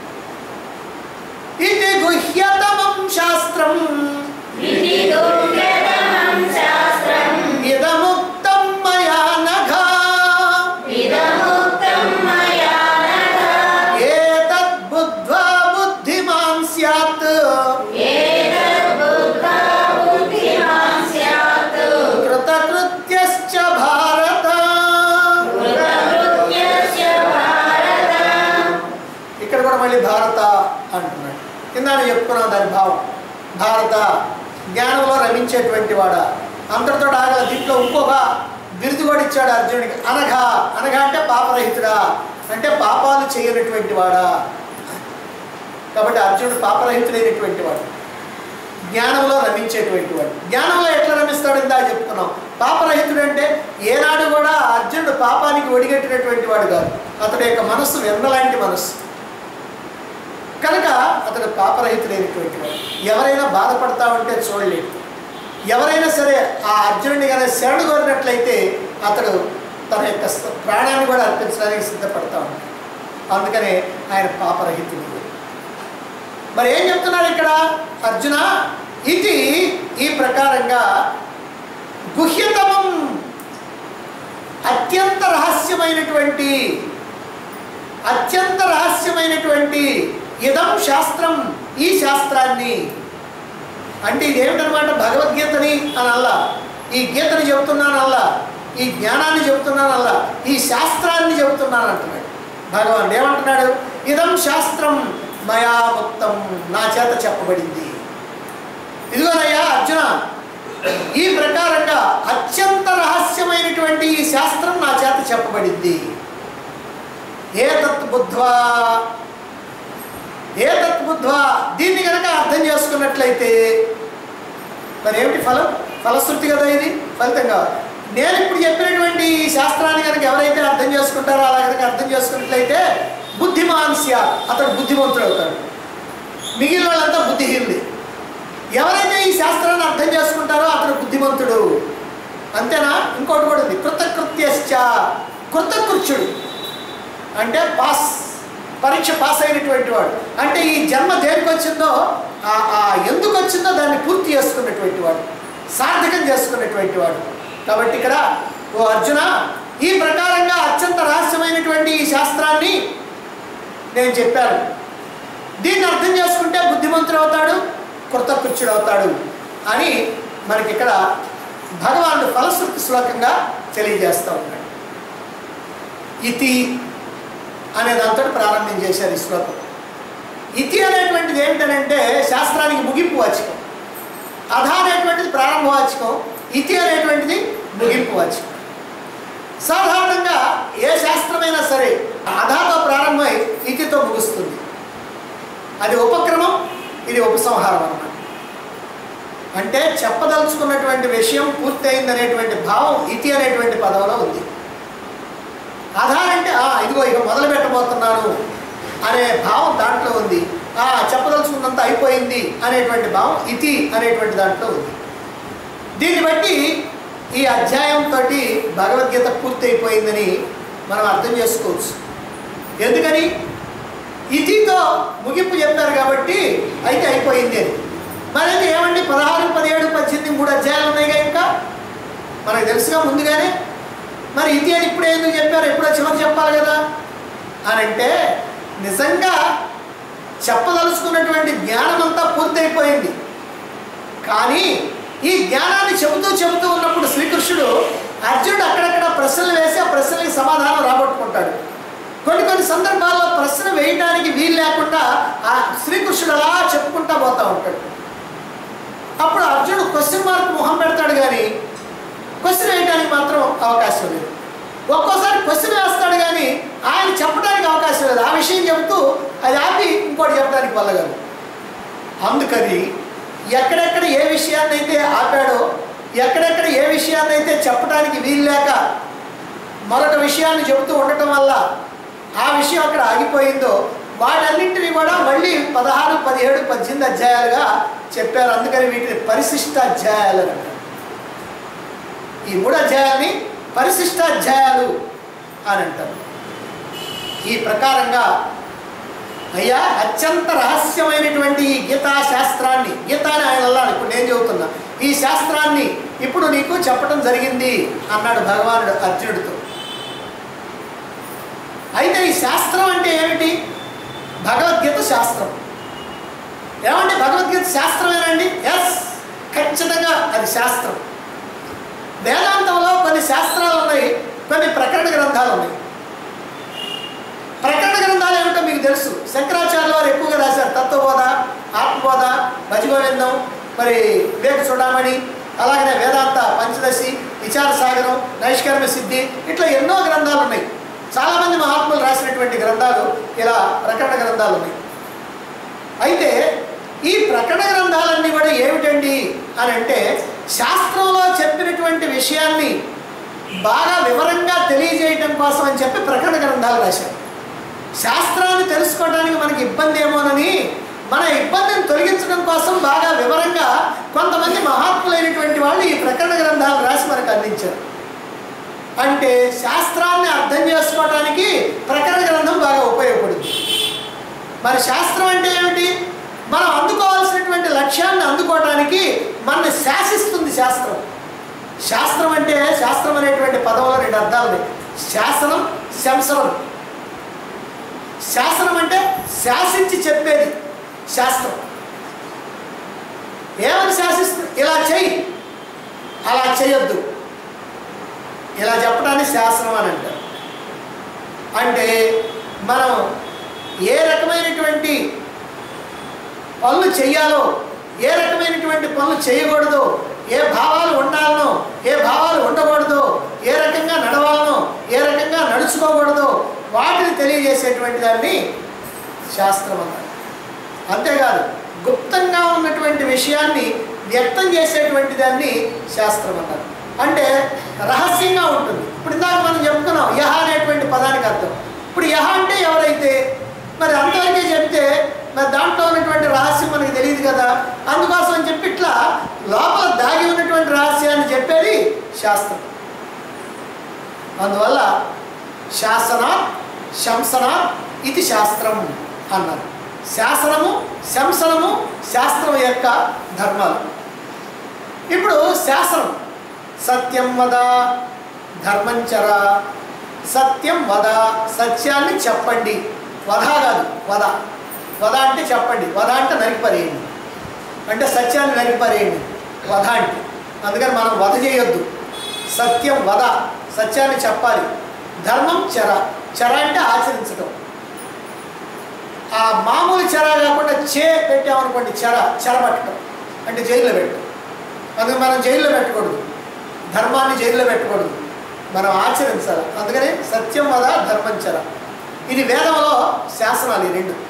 ఇది గుహ్యతమం శాస్త్రం విధిగోప్యతమం శాస్త్రం ఇదముక్తం మయా నఘా ఇదముక్తం మయా నఘ ఏతద్ బుద్ధ్వా బుద్ధిమాన్ స్యాత్ ఏతద్బుద్ధా బుద్ధిమాన్ స్యాత్ కృతకృత్యశ్చ భారత కృతకృత్యస్య భారత ఇక్కడ కూడా మళ్ళీ భారత అంటున్నాడు కింద చెప్పుకున్నాం దాని భావం భారత జ్ఞానంలో రమించేటువంటి వాడా అంతటితో ఆగల దీంట్లో ఇంకొక బిరుదు కూడా ఇచ్చాడు అర్జునుడికి అనఘ అనఘ అంటే పాపరహితుడా అంటే పాపాలు చేయనటువంటి వాడా కాబట్టి అర్జునుడు పాపరహితుడైనటువంటి వాడు జ్ఞానంలో రమించేటువంటి వాడు జ్ఞానంలో ఎట్లా రమిస్తాడు ఇందా చెప్పుకున్నాం పాపరహితుడు అంటే ఏనాడు కూడా అర్జునుడు పాపానికి ఒడిగట్టినటువంటి వాడు కాదు అతడి యొక్క మనస్సు వెన్నలాంటి మనస్సు కనుక అతడు పాపరహితుడైనటువంటి వాడు ఎవరైనా బాధపడతా ఉంటే చూడలేడు ఎవరైనా సరే ఆ అర్జునుడిని కానీ శరణు కోరినట్లయితే అతడు తన యొక్క స్వ- ప్రాణాన్ని కూడా అర్పించడానికి సిద్ధపడతా ఉంటాడు అందుకనే ఆయన పాపరహితుడు మరి ఏం చెప్తున్నాడు ఇక్కడ అర్జున ఇది ఈ ప్రకారంగా గుహ్యతమం అత్యంత రహస్యమైనటువంటి అత్యంత రహస్యమైనటువంటి ఇదం శాస్త్రం ఈ శాస్త్రాన్ని అంటే ఇదేమిటనమాట భగవద్గీతని అని అల్లా ఈ గీతని చెబుతున్నాను అల్లా ఈ జ్ఞానాన్ని చెబుతున్నాను అల్లా ఈ శాస్త్రాన్ని చెబుతున్నాను అంటున్నాడు భగవాన్ ఏమంటున్నాడు ఇదం శాస్త్రం మయా మొత్తం నా చేత చెప్పబడింది ఇదిగోనయ్యా అర్జున ఈ ప్రకారంగా అత్యంత రహస్యమైనటువంటి ఈ శాస్త్రం నా చేత చెప్పబడింది ఏతత్ బుద్ధ్వా ఏతత్ బుద్ధ్వా దీన్ని కనుక అర్థం చేసుకున్నట్లయితే మరి ఏమిటి ఫలం ఫలశ్రుతి కదా ఇది ఫలితం కాదు నేను ఇప్పుడు చెప్పినటువంటి ఈ శాస్త్రాన్ని కనుక ఎవరైతే అర్థం చేసుకుంటారో అలా కనుక అర్థం చేసుకున్నట్లయితే బుద్ధిమాన్స్య అతడు బుద్ధిమంతుడు అవుతాడు మిగిలిన వాళ్ళంతా బుద్ధిహీనుడి ఎవరైతే ఈ శాస్త్రాన్ని అర్థం చేసుకుంటారో అతడు బుద్ధిమంతుడు అంతేనా ఇంకోటి కూడా ఉంది కృతకృత్యశ్చ కృతకృత్యుడు అంటే పాస్ పరీక్ష పాస్ అయినటువంటి వాడు అంటే ఈ జన్మ దేనికి వచ్చిందో ఆ ఆ ఎందుకు వచ్చిందో దాన్ని పూర్తి చేసుకున్నటువంటి వాడు సార్థకం చేసుకున్నటువంటి వాడు కాబట్టి ఇక్కడ ఓ అర్జున ఈ ప్రకారంగా అత్యంత రహస్యమైనటువంటి ఈ శాస్త్రాన్ని నేను చెప్పాను దీన్ని అర్థం చేసుకుంటే బుద్ధిమంతుడు అవుతాడు కృతకృత్యుడు అవుతాడు అని మనకి ఇక్కడ భగవానుడు ఫలశ్రుతి శ్లోకంగా తెలియజేస్తూ ఉన్నాడు ఇతి అనే దాంతో ప్రారంభం చేశారు ఈ శ్లోకం ఇతి అనేటువంటిది ఏమిటనంటే శాస్త్రానికి ముగింపు వాచకం అధ అనేటువంటిది ప్రారంభ వాచకం ఇతి అనేటువంటిది ముగింపు వాచకం సాధారణంగా ఏ శాస్త్రమైనా సరే అధాతో ప్రారంభమై ఇతితో ముగుస్తుంది అది ఉపక్రమం ఇది ఉపసంహారం అన్నమాట అంటే చెప్పదలుచుకున్నటువంటి విషయం పూర్తయిందనేటువంటి భావం ఇతి అనేటువంటి పదంలో ఉంది ఆధార్ అంటే "ఆ, ఇదిగో ఇక మొదలు పెట్టబోతున్నాను అనే భావం దాంట్లో ఉంది ఆ చెప్పదలుచుకున్నంత అయిపోయింది అనేటువంటి భావం ఇతి అనేటువంటి దాంట్లో ఉంది దీన్ని బట్టి ఈ అధ్యాయంతో భగవద్గీత పూర్తి అయిపోయిందని మనం అర్థం చేసుకోవచ్చు ఎందుకని ఇతితో ముగింపు చెప్పారు కాబట్టి అయితే అయిపోయింది అని మరి అయితే ఏమండి పదహారు పదిహేడు పద్దెనిమిది మూడు అధ్యాయాలు ఉన్నాయిగా ఇంకా మనకు తెలుసుగా ముందుగానే మరి ఇది అని ఇప్పుడే ఎందుకు చెప్పారు ఎప్పుడో చివరి చెప్పాలి కదా అని అంటే నిజంగా చెప్పదలుచుకున్నటువంటి జ్ఞానం అంతా పూర్తయిపోయింది కానీ ఈ జ్ఞానాన్ని చెబుతూ చెబుతూ ఉన్నప్పుడు శ్రీకృష్ణుడు అర్జునుడు అక్కడక్కడ ప్రశ్నలు వేసి ఆ ప్రశ్నలకి సమాధానం రాబట్టుకుంటాడు కొన్ని కొన్ని సందర్భాల్లో ప్రశ్న వేయడానికి వీలు లేకుండా ఆ శ్రీకృష్ణుడు అలా చెప్పుకుంటా పోతూ ఉంటాడు అప్పుడు అర్జునుడు క్వశ్చన్ మార్క్ మొహం పెడతాడు కానీ క్వశ్చన్ వేయడానికి మాత్రం అవకాశం లేదు ఒక్కోసారి క్వశ్చన్ వేస్తాడు కానీ ఆయన చెప్పడానికి అవకాశం లేదు ఆ విషయం చెబుతూ అది ఆపి ఇంకోటి చెప్పడానికి వల్లగలదు అందుకని ఎక్కడెక్కడ ఏ విషయాన్ని అయితే ఆపాడో ఎక్కడెక్కడ ఏ విషయాన్ని అయితే చెప్పడానికి వీలు లేక మరొక విషయాన్ని చెబుతూ ఉండటం వల్ల ఆ విషయం అక్కడ ఆగిపోయిందో వాటన్నింటినీ కూడా మళ్ళీ పదహారు పదిహేడు పద్దెనిమిది అధ్యాయాలుగా చెప్పారు అందుకని వీటిని పరిశిష్ట అధ్యాయాలు అని అంటారు ఈ మూడు అధ్యాయాల్ని పరిశిష్ట అధ్యాయాలు అని అంటారు ఈ ప్రకారంగా అయ్యా అత్యంత రహస్యమైనటువంటి ఈ గీతా శాస్త్రాన్ని గీతా అని ఆయన అన్నాడు ఇప్పుడు నేను చెబుతున్నా ఈ శాస్త్రాన్ని ఇప్పుడు నీకు చెప్పడం జరిగింది అన్నాడు భగవానుడు అర్జునుడితో అయితే ఈ శాస్త్రం అంటే ఏమిటి భగవద్గీత శాస్త్రం ఏమండి భగవద్గీత శాస్త్రమేనండి ఎస్ ఖచ్చితంగా అది శాస్త్రం వేదాంతంలో కొన్ని శాస్త్రాలు ఉన్నాయి కొన్ని ప్రకరణ గ్రంథాలు ఉన్నాయి ప్రకరణ గ్రంథాలు ఏమిటో మీకు తెలుసు శంకరాచార్యుల వారు ఎక్కువగా రాశారు తత్వబోధ ఆత్మబోధ భజగోవిందం మరి వివేక చూడమణి అలాగనే వేదాంత పంచదశి విచార సాగరం నైష్కర్మ సిద్ధి ఇట్లా ఎన్నో గ్రంథాలు ఉన్నాయి చాలామంది మహాత్ములు రాసినటువంటి గ్రంథాలు ఇలా ప్రకరణ గ్రంథాలు ఉన్నాయి అయితే ఈ ప్రకటన గ్రంథాలన్నీ కూడా ఏమిటండి అని అంటే శాస్త్రంలో చెప్పినటువంటి విషయాన్ని బాగా వివరంగా తెలియజేయటం కోసం అని చెప్పి ప్రకటన గ్రంథాలు రాశారు శాస్త్రాన్ని తెలుసుకోవడానికి మనకి ఇబ్బంది ఏమోనని మన ఇబ్బందిని తొలగించడం కోసం బాగా వివరంగా కొంతమంది మహాత్ములైనటువంటి వాళ్ళు ఈ ప్రకటన గ్రంథాలు రాసి మనకు అందించారు అంటే శాస్త్రాన్ని అర్థం చేసుకోవడానికి ప్రకటన గ్రంథం బాగా ఉపయోగపడుతుంది మరి శాస్త్రం అంటే ఏమిటి మనం అందుకోవాల్సినటువంటి లక్ష్యాన్ని అందుకోవడానికి మనల్ని శాసిస్తుంది శాస్త్రం శాస్త్రం అంటే శాస్త్రం అనేటువంటి పదంలో రెండు అర్థాలు ఉన్నాయి శాసనం శంసనం శాస్త్రం అంటే శాసించి చెప్పేది శాస్త్రం ఏమని శాసిస్తుంది ఇలా చెయ్యి అలా చేయొద్దు ఇలా చెప్పడాన్ని శాస్త్రం అని అంటారు అంటే మనం ఏ రకమైనటువంటి పనులు చెయ్యాలో ఏ రకమైనటువంటి పనులు చేయకూడదో ఏ భావాలు ఉండాలనో ఏ భావాలు ఉండకూడదో ఏ రకంగా నడవాలనో ఏ రకంగా నడుచుకోకూడదో వాటిని తెలియజేసేటువంటి దాన్ని శాస్త్రం అన్నారు అంతేకాదు గుప్తంగా ఉన్నటువంటి విషయాన్ని వ్యక్తం చేసేటువంటి దాన్ని శాస్త్రం అన్నారు అంటే రహస్యంగా ఉంటుంది ఇప్పుడు ఇందాక మనం చెప్పుకున్నాం యహ అనేటువంటి పదానికి అర్థం ఇప్పుడు యహ అంటే ఎవరైతే మరి అంతవరకే చెప్తే మరి దాంట్లో ఉన్నటువంటి రహస్యం మనకి తెలియదు కదా అందుకోసం అని చెప్పి ఇట్లా లోపల దాగి ఉన్నటువంటి రహస్యాన్ని చెప్పేది శాస్త్రం అందువల్ల శాసన శంసన ఇది శాస్త్రం అన్నారు శాసనము శంసనము శాస్త్రం యొక్క ధర్మాలు ఇప్పుడు శాసనం సత్యం వద ధర్మంచర సత్యం వద సత్యాన్ని చెప్పండి వధ కాదు వద వద అంటే చెప్పండి వధ అంటే నరికిపరేయండి అంటే సత్యాన్ని నరికిపరేయండి వధ అంటే అందుకని మనం వధ చేయొద్దు సత్యం వద సత్యాన్ని చెప్పాలి ధర్మం చెర చెర అంటే ఆచరించడం ఆ మామూలు చెర కాకుండా చే పెట్టామనుకోండి చెర చెర పట్టడం అంటే జైల్లో పెట్టడం అందుకు మనం జైల్లో పెట్టకూడదు ధర్మాన్ని జైల్లో పెట్టకూడదు మనం ఆచరించాలి అందుకని సత్యం వద ధర్మం చెర ఇది వేదంలో శాసనాలు ఈ రెండు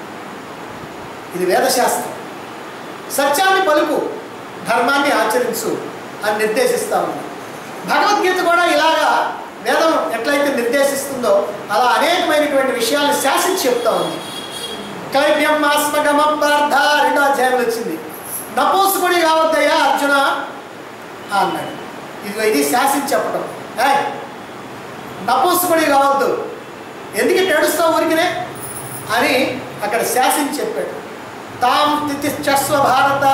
ఇది వేదశాస్త్రం సత్యాన్ని పలుకు ధర్మాన్ని ఆచరించు అని నిర్దేశిస్తా ఉంది భగవద్గీత కూడా ఇలాగా వేదం ఎట్లయితే నిర్దేశిస్తుందో అలా అనేకమైనటువంటి విషయాలను శాసించి చెప్తా ఉంది కైవ్యం ఆస్మగమం పార్థ రెండో అధ్యాయంలో వచ్చింది నపూసుకుడి కావద్దయ్యా అర్జున అన్నాడు ఇది ఇది శాసించి చెప్పడం ఏయ్ నపూసుకుడి కావద్దు ఎందుకు ఇట్ట ఏడుస్తావు ఊరికినే అని అక్కడ శాసించి చెప్పాడు తాం తితిశ్చస్వ భారత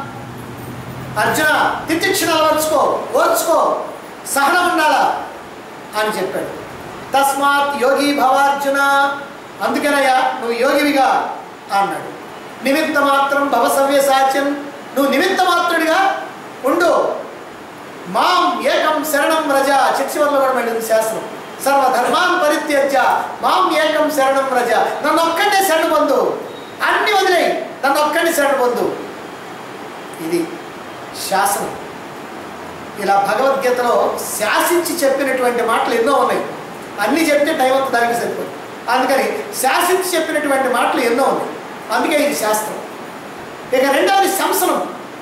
అర్జున తితిక్షణ అలవర్చుకో ఓర్చుకో సహనం ఉండాలా అని చెప్పాడు తస్మాత్ యోగి భవార్జున అందుకనయ్యా నువ్వు యోగివిగా అన్నాడు నిమిత్త మాత్రం భవ సవ్యసాచ్యం నువ్వు నిమిత్త మాత్రుడిగా ఉండు మాం ఏకం శరణం రజ చర్చివర్లో కూడా వెళ్ళింది శాస్త్రం సర్వధర్మాన్ పరిత్యజ్య మాం ఏకం శరణం రజ నన్ను ఒక్కడే శరణ పొందు అన్ని వదిలేయి నన్ను ఒక్కడిని శరణ పొందు ఇది శాసనం ఇలా భగవద్గీతలో శాసించి చెప్పినటువంటి మాటలు ఎన్నో ఉన్నాయి అన్నీ చెప్తే టైం అంతా దానికి సరిపోదు అందుకని శాసించి చెప్పినటువంటి మాటలు ఎన్నో ఉన్నాయి అందుకే ఇది శాస్త్రం ఇక రెండవది శంసనం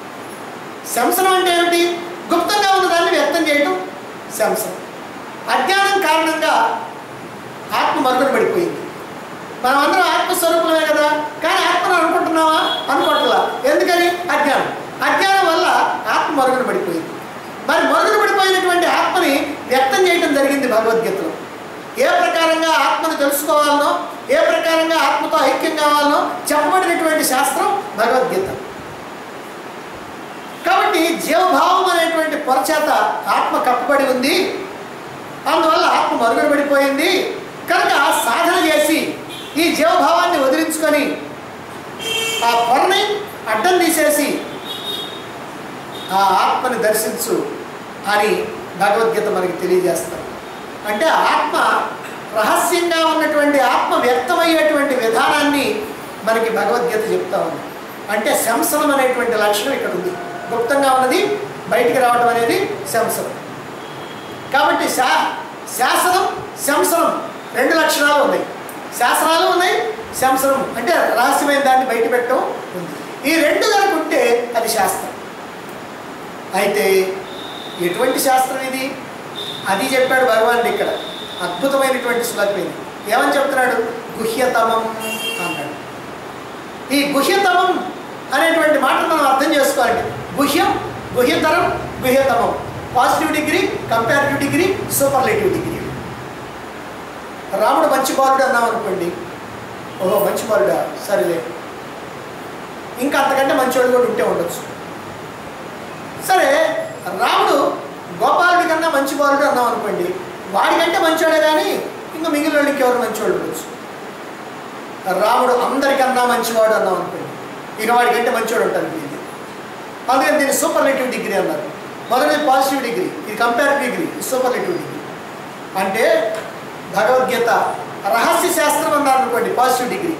శంసనం అంటే ఏమిటి గుప్తంగా ఉన్నదాన్ని వ్యక్తం చేయటం శంసనం అజ్ఞానం కారణంగా ఆత్మ మరుగున పడిపోయింది మనం అందరం ఆత్మస్వరూపులమే కదా కానీ ఆత్మను అనుకుంటున్నావా అనుకోవట్లా ఎందుకని అజ్ఞానం అజ్ఞానం వల్ల ఆత్మ మరుగున పడిపోయింది మరి మరుగున పడిపోయినటువంటి ఆత్మని వ్యక్తం చేయడం జరిగింది భగవద్గీతలో ఏ ప్రకారంగా ఆత్మను తెలుసుకోవాలనో ఏ ప్రకారంగా ఆత్మతో ఐక్యం కావాలనో చెప్పబడినటువంటి శాస్త్రం భగవద్గీత కాబట్టి జీవభావం అనేటువంటి పొరచేత ఆత్మ కప్పబడి ఉంది అందువల్ల ఆత్మ మరుగున పడిపోయింది కనుక సాధన చేసి ఈ జీవభావాన్ని వదిలించుకొని ఆ పొరని అడ్డం తీసేసి ఆ ఆత్మని దర్శించు అని భగవద్గీత మనకి తెలియజేస్తారు అంటే ఆత్మ రహస్యంగా ఉన్నటువంటి ఆత్మ వ్యక్తమయ్యేటువంటి విధానాన్ని మనకి భగవద్గీత చెప్తా ఉంది అంటే శంసనం అనేటువంటి లక్షణం ఇక్కడ ఉంది గుప్తంగా ఉన్నది బయటికి రావడం అనేది శంసనం కాబట్టి శా శాసనం శంసనం రెండు లక్షణాలు ఉన్నాయి శాసనాలు ఉన్నాయి శంసనం అంటే రహస్యమైన దాన్ని బయట పెట్టడం ఉంది ఈ రెండు కనుక ఉంటే అది శాస్త్రం అయితే ఎటువంటి శాస్త్రం ఇది అది చెప్పాడు భగవానుడు ఇక్కడ అద్భుతమైనటువంటి శ్లోకం ఇది ఏమని చెప్తున్నాడు గుహ్యతమం అన్నాడు ఈ గుహ్యతమం అనేటువంటి మాటను మనం అర్థం చేసుకోవాలి గుహ్యం గుహ్యతరం గుహ్యతమం positive degree comparative degree superlative degree రాముడు మంచి బాలుడు అన్నాం అనుకోండి ఓహో మంచి బాలుడా సరేలే ఇంకా అంతకంటే మంచివాడు కూడా ఉంటే ఉండొచ్చు సరే రాముడు గోపాలుడి కన్నా మంచి బాలుడు అన్నాం అనుకోండి వాడికంటే మంచివాడే కానీ ఇంకా మిగిలిన వాళ్ళకి ఎవరు మంచివాడు ఉండొచ్చు రాముడు అందరికన్నా మంచివాడు అన్నాం అనుకోండి ఇక వాడికంటే మంచివాడు ఉంటాను ఇది అందుకని దీన్ని సూపర్లేటివ్ డిగ్రీ అన్నారు మొదటిది పాజిటివ్ డిగ్రీ ఇది కంపారిటివ్ డిగ్రీ ఇది సూపర్లేటివ్ డిగ్రీ అంటే భగవద్గీత రహస్య శాస్త్రం అన్నారు అనుకోండి పాజిటివ్ డిగ్రీ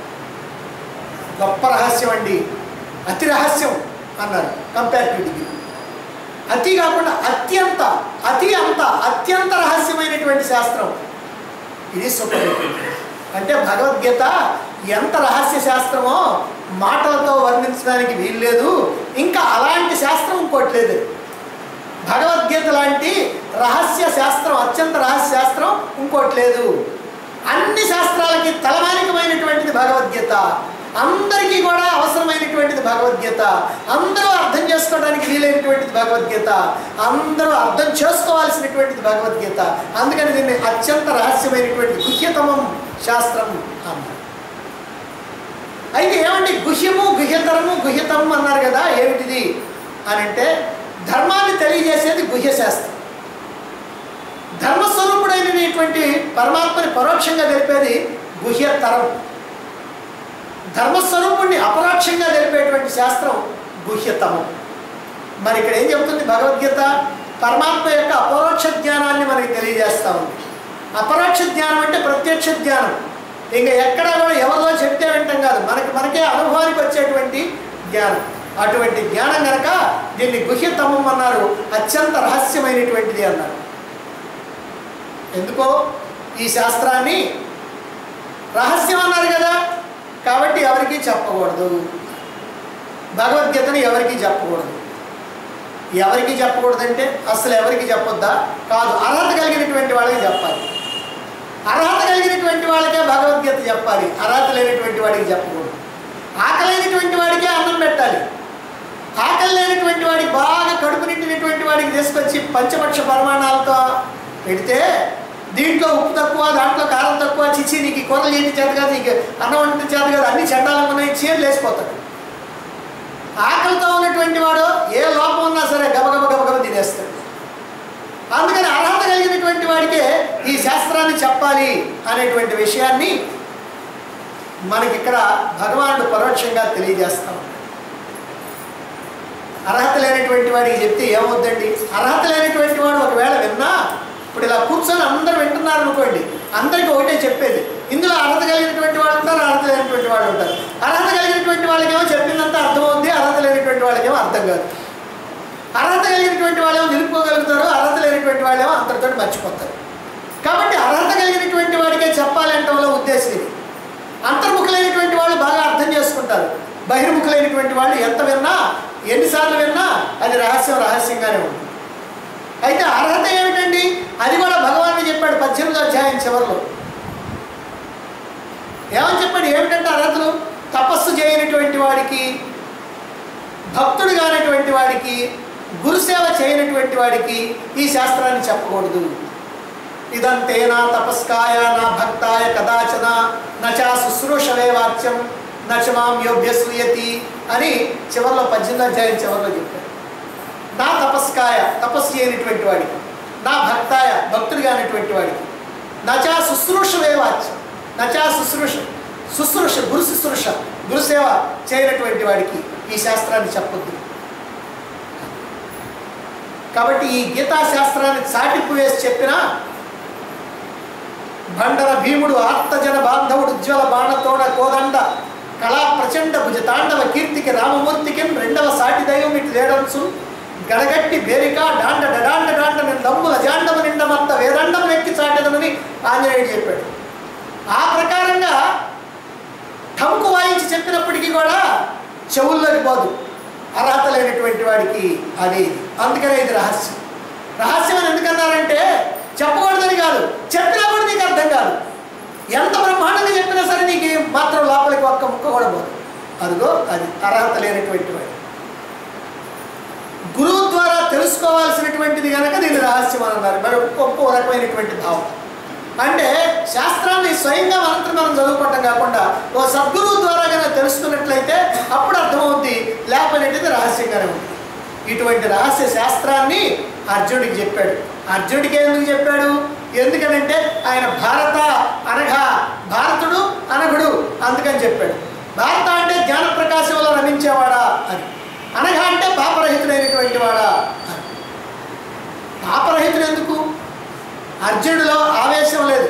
గొప్ప రహస్యం అండి అతి రహస్యం అన్నారు కంపారిటివ్ డిగ్రీ అతి కాకుండా అత్యంత అతి అంత అత్యంత రహస్యమైనటువంటి శాస్త్రం ఇది సూపర్లేటివ్ అంటే భగవద్గీత ఎంత రహస్య శాస్త్రమో మాటలతో వర్ణించడానికి వీల్లేదు ఇంకా అలాంటి శాస్త్రం ఇంకోటి లేదు భగవద్గీత లాంటి రహస్య శాస్త్రం అత్యంత రహస్య శాస్త్రం ఇంకోటి లేదు అన్ని శాస్త్రాలకి తలమానికమైనటువంటిది భగవద్గీత అందరికీ కూడా అవసరమైనటువంటిది భగవద్గీత అందరూ అర్థం చేసుకోవడానికి వీలైనటువంటిది భగవద్గీత అందరూ అర్థం చేసుకోవాల్సినటువంటిది భగవద్గీత అందుకని దీన్ని అత్యంత రహస్యమైనటువంటి గుహ్యతమం శాస్త్రం అన్నారు అయితే ఏమండి గుహ్యము గుహ్యతరము గుహ్యతమం అన్నారు కదా ఏమిటిది అని అంటే ధర్మాన్ని తెలియజేసేది గుహ్య శాస్త్రం ధర్మస్వరూపుడైనటువంటి పరమాత్మని పరోక్షంగా తెలిపేది గుహ్యతరం ధర్మస్వరూపుణ్ణి అపరోక్షంగా తెలిపేటువంటి శాస్త్రం గుహ్యతమం మరి ఇక్కడ ఏం చెబుతుంది భగవద్గీత పరమాత్మ యొక్క అపరోక్ష జ్ఞానాన్ని మనకి తెలియజేస్తా ఉంది అపరోక్ష జ్ఞానం అంటే ప్రత్యక్ష జ్ఞానం ఇంకా ఎక్కడ కూడా ఎవరిలో చెప్తే వింటాం కాదు మనకి మనకే అనుభవానికి వచ్చేటువంటి జ్ఞానం అటువంటి జ్ఞానం కనుక దీన్ని గుహ్యతమం అన్నారు అత్యంత రహస్యమైనటువంటిది అన్నారు ఎందుకో ఈ శాస్త్రాన్ని రహస్యం అన్నారు కదా కాబట్టి ఎవరికి చెప్పకూడదు భగవద్గీతను ఎవరికి చెప్పకూడదు ఎవరికి చెప్పకూడదంటే అసలు ఎవరికి చెప్పొద్దా కాదు అర్హత కలిగినటువంటి వాళ్ళకి చెప్పాలి అర్హత కలిగినటువంటి వాళ్ళకే భగవద్గీత చెప్పాలి అర్హత లేనటువంటి వాడికి చెప్పకూడదు ఆకలైనటువంటి వాడికే అన్నం పెట్టాలి ఆకలి లేనటువంటి వాడికి బాగా కడుపు నిండినటువంటి వాడికి తీసుకొచ్చి పంచపక్ష పరిమాణాలతో పెడితే దీంట్లో ఉప్పు తక్కువ దాంట్లో కారం తక్కువ చిచ్చి నీకు ఈ కూరలు ఏంటి చేత కాదు నీకు అన్నం వంటి చేత కాదు అన్ని చండాలంగా ఉన్నాయి చీరలు వేసిపోతాడు ఆకలితో ఉన్నటువంటి వాడు ఏ లోపం ఉన్నా సరే గబగబ గబగబ తినేస్తాడు అందుకని అర్హత కలిగినటువంటి వాడికే ఈ శాస్త్రాన్ని చెప్పాలి అనేటువంటి విషయాన్ని మనకి ఇక్కడ భగవానుడు పరోక్షంగా తెలియజేస్తాం అర్హత లేనటువంటి వాడికి చెప్తే ఏమవుద్దండి అర్హత లేనటువంటి వాడు ఒకవేళ విన్నా ఇప్పుడు ఇలా కూర్చొని అందరూ వింటున్నారు అనుకోండి అందరికీ ఒకటే చెప్పేది ఇందులో అర్హత కలిగినటువంటి వాళ్ళు ఉంటారు అర్హత లేనటువంటి వాళ్ళు ఉంటారు అర్హత కలిగినటువంటి వాళ్ళకేమో చెప్పిందంతా అర్థమవుద్ది అర్హత లేనటువంటి వాళ్ళకేమో అర్థం కాదు అర్హత కలిగినటువంటి వాళ్ళేమో నిలుపుకోగలుగుతారు అర్హత లేనటువంటి వాళ్ళేమో అంతటితో మర్చిపోతారు కాబట్టి అర్హత కలిగినటువంటి వాడికే చెప్పాలంటే వల్ల ఉద్దేశం ఇది అంతర్ముఖులైనటువంటి వాళ్ళు బాగా అర్థం చేసుకుంటారు బహిర్ముఖులైనటువంటి వాళ్ళు ఎంత విన్నా ఎన్నిసార్లు విన్నా అది రహస్యం రహస్యంగానే ఉంటుంది అయితే అర్హత ఏమిటండి అది కూడా భగవాన్ చెప్పాడు పద్దెనిమిదో అధ్యాయం చివరిలో ఏమని చెప్పాడు ఏమిటంటే అర్హతలు తపస్సు చేయనటువంటి వాడికి భక్తుడు కానటువంటి వాడికి గురుసేవ చేయనటువంటి వాడికి ఈ శాస్త్రాన్ని చెప్పకూడదు ఇదంతే నా తపస్కాయ నా భక్తాయ కదాచన నచా శుశ్రూషవే వాక్యం నచమాం యోభ్యసూయతి అని చివరిలో పద్దెనిమిది అధ్యాయం చివరిలో చెప్పాడు నా తపస్కాయ తపస్సు చేయనటువంటి వాడికి నా భక్తాయ భక్తుడు కానటువంటి వాడికి నచా శుశ్రూషవే వాచ్యం నచా శుశ్రూష శుశ్రూష గురు శుశ్రూష గురుసేవ చేయనటువంటి వాడికి ఈ శాస్త్రాన్ని చెప్పొద్దు కాబట్టి ఈ గీతా శాస్త్రాన్ని చాటింపు వేసి చెప్పినా భండర భీముడు ఆర్తజన బాంధవుడు ఉజ్వల బాణతోడ కోదండ కళా ప్రచండ భుజ తాండవ కీర్తికి రామమూర్తికి రెండవ సాటి దైవం ఇటు లేడంచు గడగట్టి బేరిక డాండ డడాండ డాండ నిందమ్ముల జాండము నిండమంత వేదండము నెక్కి చాటదనని ఆంజనేయుడు చెప్పాడు ఆ ప్రకారంగా ఠంకు వాయించి చెప్పినప్పటికీ కూడా చెవుల్లోకి పోదు అర్హత లేనటువంటి వాడికి అది ఇది. అందుకనే ఇది రహస్యం రహస్యం అని ఎందుకన్నారంటే చెప్పకూడదని కాదు చెప్పినా కూడా నీకు అర్థం కాదు ఎంత బ్రహ్మాండంగా చెప్పినా సరే నీకు మాత్రం లోపలికి ఒక్క ముక్క కూడా పోదు అదిగో అది అర్హత లేనటువంటి వాడు గురువు ద్వారా తెలుసుకోవాల్సినటువంటిది కనుక దీన్ని రహస్యం అని అన్నారు మరి ఒక్కో రకమైనటువంటి భావం అంటే శాస్త్రాన్ని స్వయంగా మనంతరం మనం చదువుకోవటం కాకుండా ఓ సద్గురువు ద్వారా కనుక తెలుసుకున్నట్లయితే అప్పుడు అర్థమవుద్ది లేకపోయినట్టయితే రహస్యంగానే ఉంది ఇటువంటి రహస్య శాస్త్రాన్ని అర్జునుడికి చెప్పాడు అర్జునుడికి ఎందుకు చెప్పాడు ఎందుకనంటే ఆయన భారత అనఘ భారతుడు అనఘుడు అందుకని చెప్పాడు భారత అంటే జ్ఞాన ప్రకాశంలో రమించేవాడా అని అనఘ అంటే పాపరహితుడైనటువంటి వాడా అని పాపరహితుడు ఎందుకు అర్జునుడిలో ఆవేశం లేదు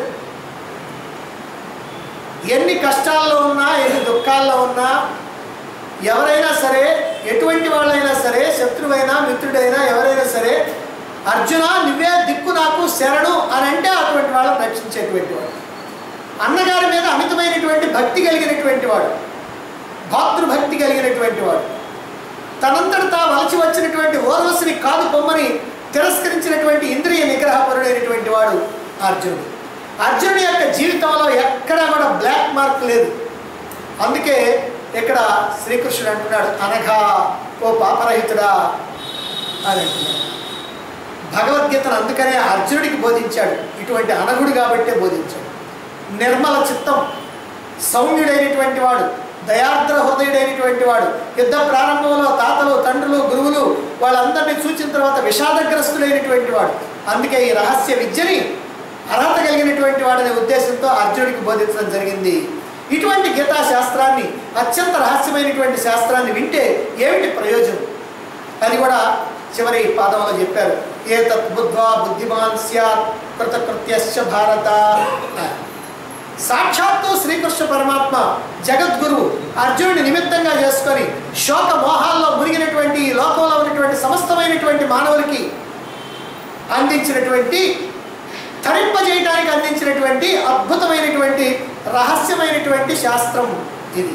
ఎన్ని కష్టాల్లో ఉన్నా ఎన్ని దుఃఖాల్లో ఉన్నా ఎవరైనా సరే ఎటువంటి వాళ్ళైనా సరే శత్రువైనా మిత్రుడైనా ఎవరైనా సరే అర్జున నువ్వే దిక్కు నాకు శరణు అని అంటే అటువంటి వాళ్ళని రక్షించేటువంటి వాడు అన్నగారి మీద అమితమైనటువంటి భక్తి కలిగినటువంటి వాడు భాతృభక్తి కలిగినటువంటి వాడు తనంతట తా వలచి వచ్చినటువంటి ఓర్వశిని కాదు బొమ్మని తిరస్కరించినటువంటి ఇంద్రియ నిగ్రహపరుడైనటువంటి వాడు అర్జునుడు అర్జునుడి యొక్క జీవితంలో ఎక్కడా కూడా బ్లాక్ మార్క్ లేదు అందుకే ఇక్కడ శ్రీకృష్ణుడు అంటున్నాడు అనఘా ఓ పాపరహితుడా అని అంటున్నాడు భగవద్గీతను అందుకనే అర్జునుడికి బోధించాడు ఇటువంటి అనగుడు కాబట్టే బోధించాడు నిర్మల చిత్తం సౌమ్యుడైనటువంటి వాడు దయార్ద్ర హృదయుడైనటువంటి వాడు యుద్ధ ప్రారంభంలో తాతలు తండ్రులు గురువులు వాళ్ళందరినీ చూచిన తర్వాత విషాదగ్రస్తుడైనటువంటి వాడు అందుకే ఈ రహస్య విద్యని అర్హత కలిగినటువంటి వాడనే ఉద్దేశంతో అర్జునుడికి బోధించడం జరిగింది ఇటువంటి గీతా శాస్త్రాన్ని అత్యంత రహస్యమైనటువంటి శాస్త్రాన్ని వింటే ఏమిటి ప్రయోజనం అది కూడా చివరి పాదంలో చెప్పారు ఏతత్ బుద్ధ్వా బుద్ధిమాన్ స్యాత్ కృతకృత్యశ్చ భారత సాక్షాత్తు శ్రీకృష్ణ పరమాత్మ జగద్గురు అర్జునుడి నిమిత్తంగా చేసుకొని శోక మోహాల్లో మునిగినటువంటి ఈ లోకంలో ఉన్నటువంటి సమస్తమైనటువంటి మానవులకి అందించినటువంటి తరింపజేయడానికి అందించినటువంటి అద్భుతమైనటువంటి రహస్యమైనటువంటి శాస్త్రం ఇది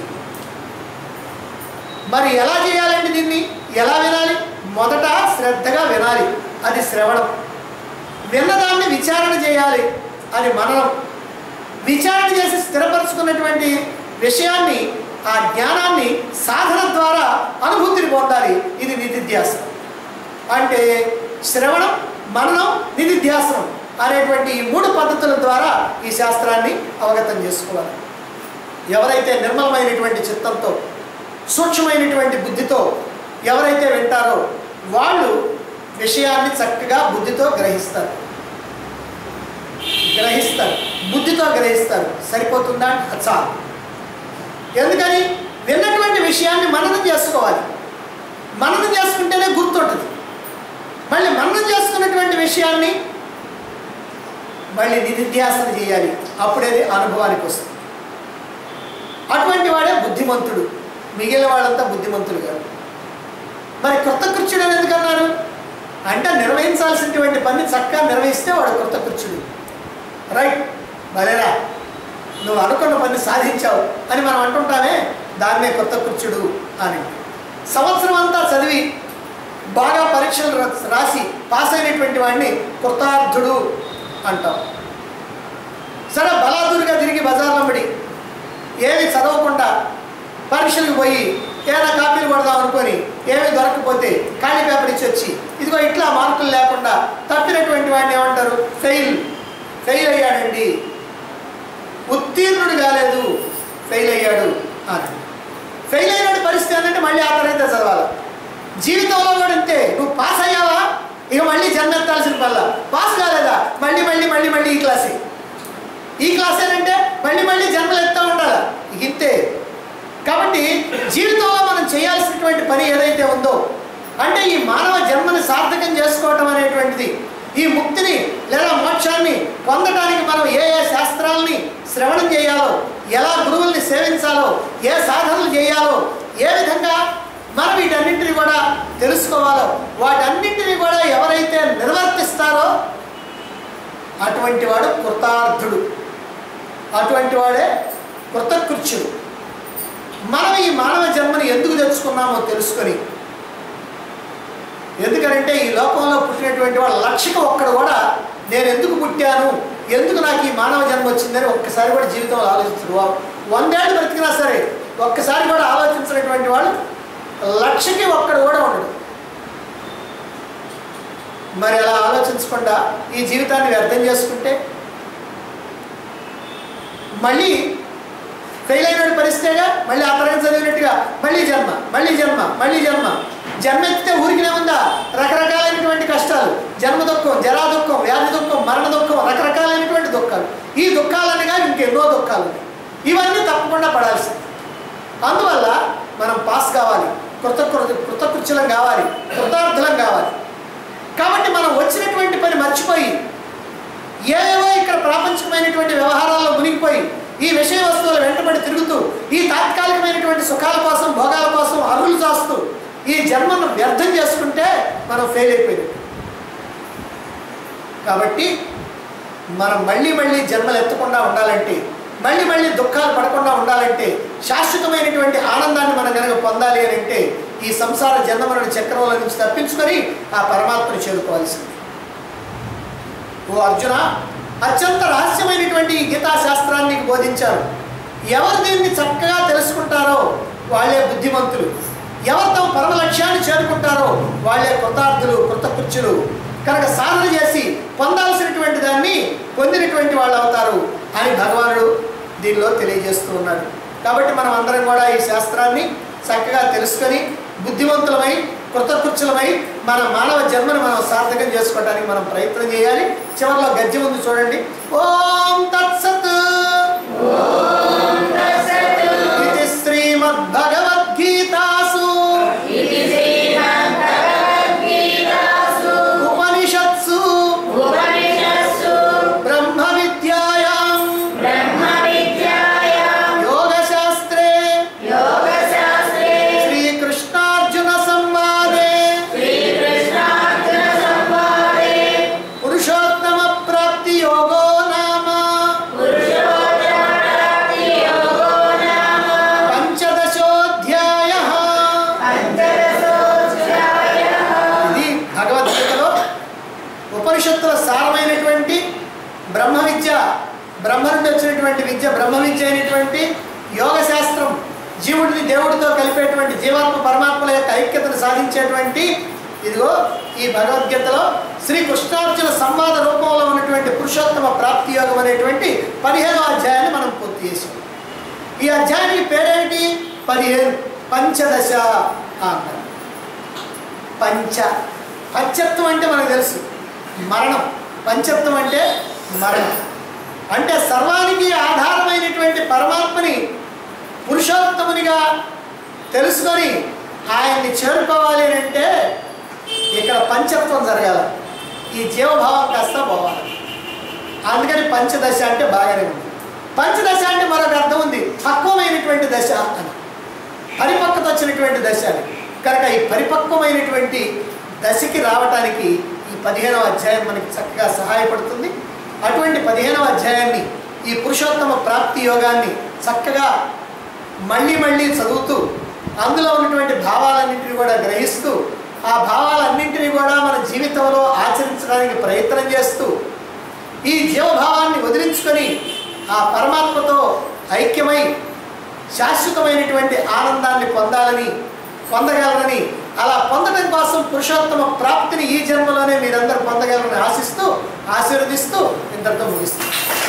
మరి ఎలా చేయాలండి దీన్ని ఎలా వినాలి మొదట శ్రద్ధగా వినాలి అది శ్రవణం విన్నదాన్ని విచారణ చేయాలి అది మననం విచారణ చేసి స్థిరపరచుకున్నటువంటి విషయాన్ని ఆ జ్ఞానాన్ని సాధన ద్వారా అనుభూతిని పొందాలి ఇది నిధిధ్యాసనం అంటే శ్రవణం మననం నిధిధ్యాసనం అనేటువంటి ఈ మూడు పద్ధతుల ద్వారా ఈ శాస్త్రాన్ని అవగతం చేసుకోవాలి ఎవరైతే నిర్మలమైనటువంటి చిత్తంతో సూక్ష్మమైనటువంటి బుద్ధితో ఎవరైతే వింటారో వాళ్ళు విషయాన్ని చక్కగా బుద్ధితో గ్రహిస్తారు గ్రహిస్తారు బుద్ధితో గ్రహిస్తారు సరిపోతుందా అది చాలు ఎందుకని విన్నటువంటి విషయాన్ని మననం చేసుకోవాలి మననం చేసుకుంటేనే గుర్తుంటుంది మళ్ళీ మననం చేసుకున్నటువంటి విషయాన్ని మళ్ళీ నిధిధ్యాసన చేయాలి అప్పుడే అది అనుభవానికి వస్తుంది అటువంటి వాడే బుద్ధిమంతుడు మిగిలిన వాళ్ళంతా బుద్ధిమంతులు కాదు మరి కృతకృత్యుడు అని ఎందుకన్నారు అంటే నిర్వహించాల్సినటువంటి పని చక్కగా నిర్వహిస్తే వాడు కృతకృత్యుడు రైట్ భలేరా నువ్వు అనుకున్న పని సాధించావు అని మనం అంటుంటామే దాన్నే కృతకృత్యుడు అని సంవత్సరం అంతా చదివి బాగా పరీక్షలు రా- రాసి పాస్ అయినటువంటి వాడిని కృతార్థుడు అంటాం సరే బలాదురుగా తిరిగి బజార్లో పడి ఏమి చదవకుండా పరీక్షలకు పోయి ఏదైనా కాపీలు కొడదాం అనుకొని ఏమి దొరకకపోతే ఖాళీ పేపర్ ఇచ్చి వచ్చి ఇదిగో ఇట్లా మార్కులు లేకుండా తప్పినటువంటి వాడిని ఏమంటారు ఫెయిల్ ఫెయిల్ అయ్యాడండి ఉత్తీర్ణుడు కాలేదు ఫెయిల్ అయ్యాడు అని ఫెయిల్ అయిన పరిస్థితి ఏంటంటే మళ్ళీ ఆ తరగతి చదవాలి జీవితంలో కూడా అంతే నువ్వు పాస్ అయ్యావా ఇక మళ్ళీ జన్మెత్తాల్సిన పల్ల పాస్ కాలేదా మళ్ళీ మళ్ళీ మళ్ళీ మళ్ళీ ఈ క్లాసే ఈ క్లాస్ ఏంటంటే మళ్ళీ మళ్ళీ జన్మలు ఎత్తా ఉండాలి ఇక ఇంతే కాబట్టి జీవితంలో మనం చేయాల్సినటువంటి పని ఏదైతే ఉందో అంటే ఈ మానవ జన్మని సార్థకం చేసుకోవటం అనేటువంటిది ఈ ముక్తిని లేదా మోక్షాన్ని పొందడానికి మనం ఏ ఏ శాస్త్రాలని శ్రవణం చేయాలో ఎలా గురువుల్ని సేవించాలో ఏ సాధనలు చేయాలో ఏ విధంగా మనం వీటన్నింటినీ కూడా తెలుసుకోవాలో వాటన్నింటినీ కూడా ఎవరైతే నిర్వర్తిస్తారో అటువంటి వాడు కృతార్థుడు అటువంటి వాడే కృతకృత్యుడు మనం ఈ మానవ జన్మని ఎందుకు తెచ్చుకున్నామో తెలుసుకొని ఎందుకంటే ఈ లోకంలో పుట్టినటువంటి వాళ్ళ లక్షకు ఒక్కడు కూడా నేను ఎందుకు పుట్టాను ఎందుకు నాకు ఈ మానవ జన్మ వచ్చిందని ఒక్కసారి కూడా జీవితంలో ఆలోచించరు వా- వందేళ్ళు బ్రతికినా సరే ఒక్కసారి కూడా ఆలోచించినటువంటి వాళ్ళు లక్షకి ఒక్కడు కూడా ఉండడు మరి అలా ఆలోచించకుండా ఈ జీవితాన్ని వ్యర్థం చేసుకుంటే మళ్ళీ ఫెయిల్ అయిన పరిస్థితిగా మళ్ళీ ఆ తరగతి చదివినట్టుగా మళ్ళీ జన్మ మళ్ళీ జన్మ మళ్ళీ జన్మ జన్మ ఎత్తితే ఊరికినే ఉందా రకరకాలైనటువంటి కష్టాలు జన్మ దుఃఖం జరా దుఃఖం వ్యాధి దుఃఖం మరణ దుఃఖం రకరకాలైనటువంటి దుఃఖాలు ఈ దుఃఖాలనిగా ఇంకెన్నో దుఃఖాలు ఉన్నాయి ఇవన్నీ తప్పకుండా పడాల్సింది అందువల్ల మనం పాస్ కావాలి కృత కృతకృత్యులం కావాలి కృతార్థులం కావాలి కాబట్టి మనం వచ్చినటువంటి పని మర్చిపోయి ఏవేవో ఇక్కడ ప్రాపంచికమైనటువంటి వ్యవహారాల్లో మునిగిపోయి ఈ విషయ వస్తువుల వెంటబడి తిరుగుతూ ఈ తాత్కాలికమైనటువంటి సుఖాల కోసం భోగాల కోసం అరువులు చాస్తూ ఈ జన్మను వ్యర్థం చేసుకుంటే మనం ఫెయిల్ అయిపోయినట్టు కాబట్టి మనం మళ్ళీ మళ్ళీ జన్మలు ఎత్తకుండా ఉండాలంటే మళ్ళీ మళ్ళీ దుఃఖాలు పడకుండా ఉండాలంటే శాశ్వతమైనటువంటి ఆనందాన్ని మనం కనుక పొందాలి అని అంటే ఈ సంసార జన్మలను చక్రంలో నుంచి తప్పించుకొని ఆ పరమాత్మను చేరుకోవాల్సింది ఓ అర్జున అత్యంత రహస్యమైనటువంటి ఈ గీతా శాస్త్రాన్ని నీకు బోధించారు ఎవరు దీన్ని చక్కగా తెలుసుకుంటారో వాళ్ళే బుద్ధిమంతులు ఎవరు తమ పరమ లక్ష్యాన్ని చేరుకుంటారో వాళ్ళే కృతార్థులు కృతకృత్యులు కనుక సాధన చేసి పొందాల్సినటువంటి దాన్ని పొందినటువంటి వాళ్ళు అవుతారు అని భగవానుడు దీనిలో తెలియజేస్తూ ఉన్నాడు కాబట్టి మనం అందరం కూడా ఈ శాస్త్రాన్ని చక్కగా తెలుసుకొని బుద్ధిమంతులమై కృతకృత్యులమై మన మానవ జన్మను మనం సార్థకం చేసుకోవడానికి మనం ప్రయత్నం చేయాలి చివరిలో గద్యం ఉంది చూడండి ఓం తత్సత్ ఇది శ్రీమద్భగవద్గీతాసు ఇది శ్రీమద్భగవద్గీతాసు ఉపనిషత్ బ్రహ్మ నుండి వచ్చినటువంటి విద్య బ్రహ్మ విద్య అయినటువంటి యోగ శాస్త్రం జీవుడిని దేవుడితో కలిపేటువంటి జీవాత్మ పరమాత్మల యొక్క ఐక్యతను సాధించేటువంటి ఇదిగో ఈ భగవద్గీతలో శ్రీ కృష్ణార్జున సంవాద రూపంలో ఉన్నటువంటి పురుషోత్తమ ప్రాప్తి యోగం అనేటువంటి పదిహేనో అధ్యాయాన్ని మనం పూర్తి చేసాం ఈ అధ్యాయానికి పేరేంటి పదిహేను పంచదశ అన్నారు పంచ పంచత్వం అంటే మనకు తెలుసు మరణం పంచత్వం అంటే మరణం అంటే సర్వానికి ఆధారమైనటువంటి పరమాత్మని పురుషోత్తమునిగా తెలుసుకొని ఆయన్ని చేరుకోవాలి అని అంటే ఇక్కడ పంచత్వం జరగాల ఈ జీవభావం కాస్త పోవాలి అందుకని పంచదశ అంటే బాగానే ఉంది పంచదశ అంటే మరొక అర్థం ఉంది పక్వమైనటువంటి దశ అని పరిపక్వత వచ్చినటువంటి దశ అని కనుక ఈ పరిపక్వమైనటువంటి దశకి రావటానికి ఈ పదిహేనవ అధ్యాయం మనకి చక్కగా సహాయపడుతుంది అటువంటి పదిహేనవ అధ్యాయాన్ని ఈ పురుషోత్తమ ప్రాప్తి యోగాన్ని చక్కగా మళ్ళీ మళ్ళీ చదువుతూ అందులో ఉన్నటువంటి భావాలన్నింటినీ కూడా గ్రహిస్తూ ఆ భావాలన్నింటినీ కూడా మన జీవితంలో ఆచరించడానికి ప్రయత్నం చేస్తూ ఈ జీవభావాన్ని వదిలించుకొని ఆ పరమాత్మతో ఐక్యమై శాశ్వతమైనటువంటి ఆనందాన్ని పొందాలని పొందగలరని అలా పొందడం కోసం పురుషోత్తమ ప్రాప్తిని ఈ జన్మలోనే మీరందరూ పొందగలరని ఆశిస్తూ ఆశీర్వదిస్తూ ఇంతటితో ముగిస్తాం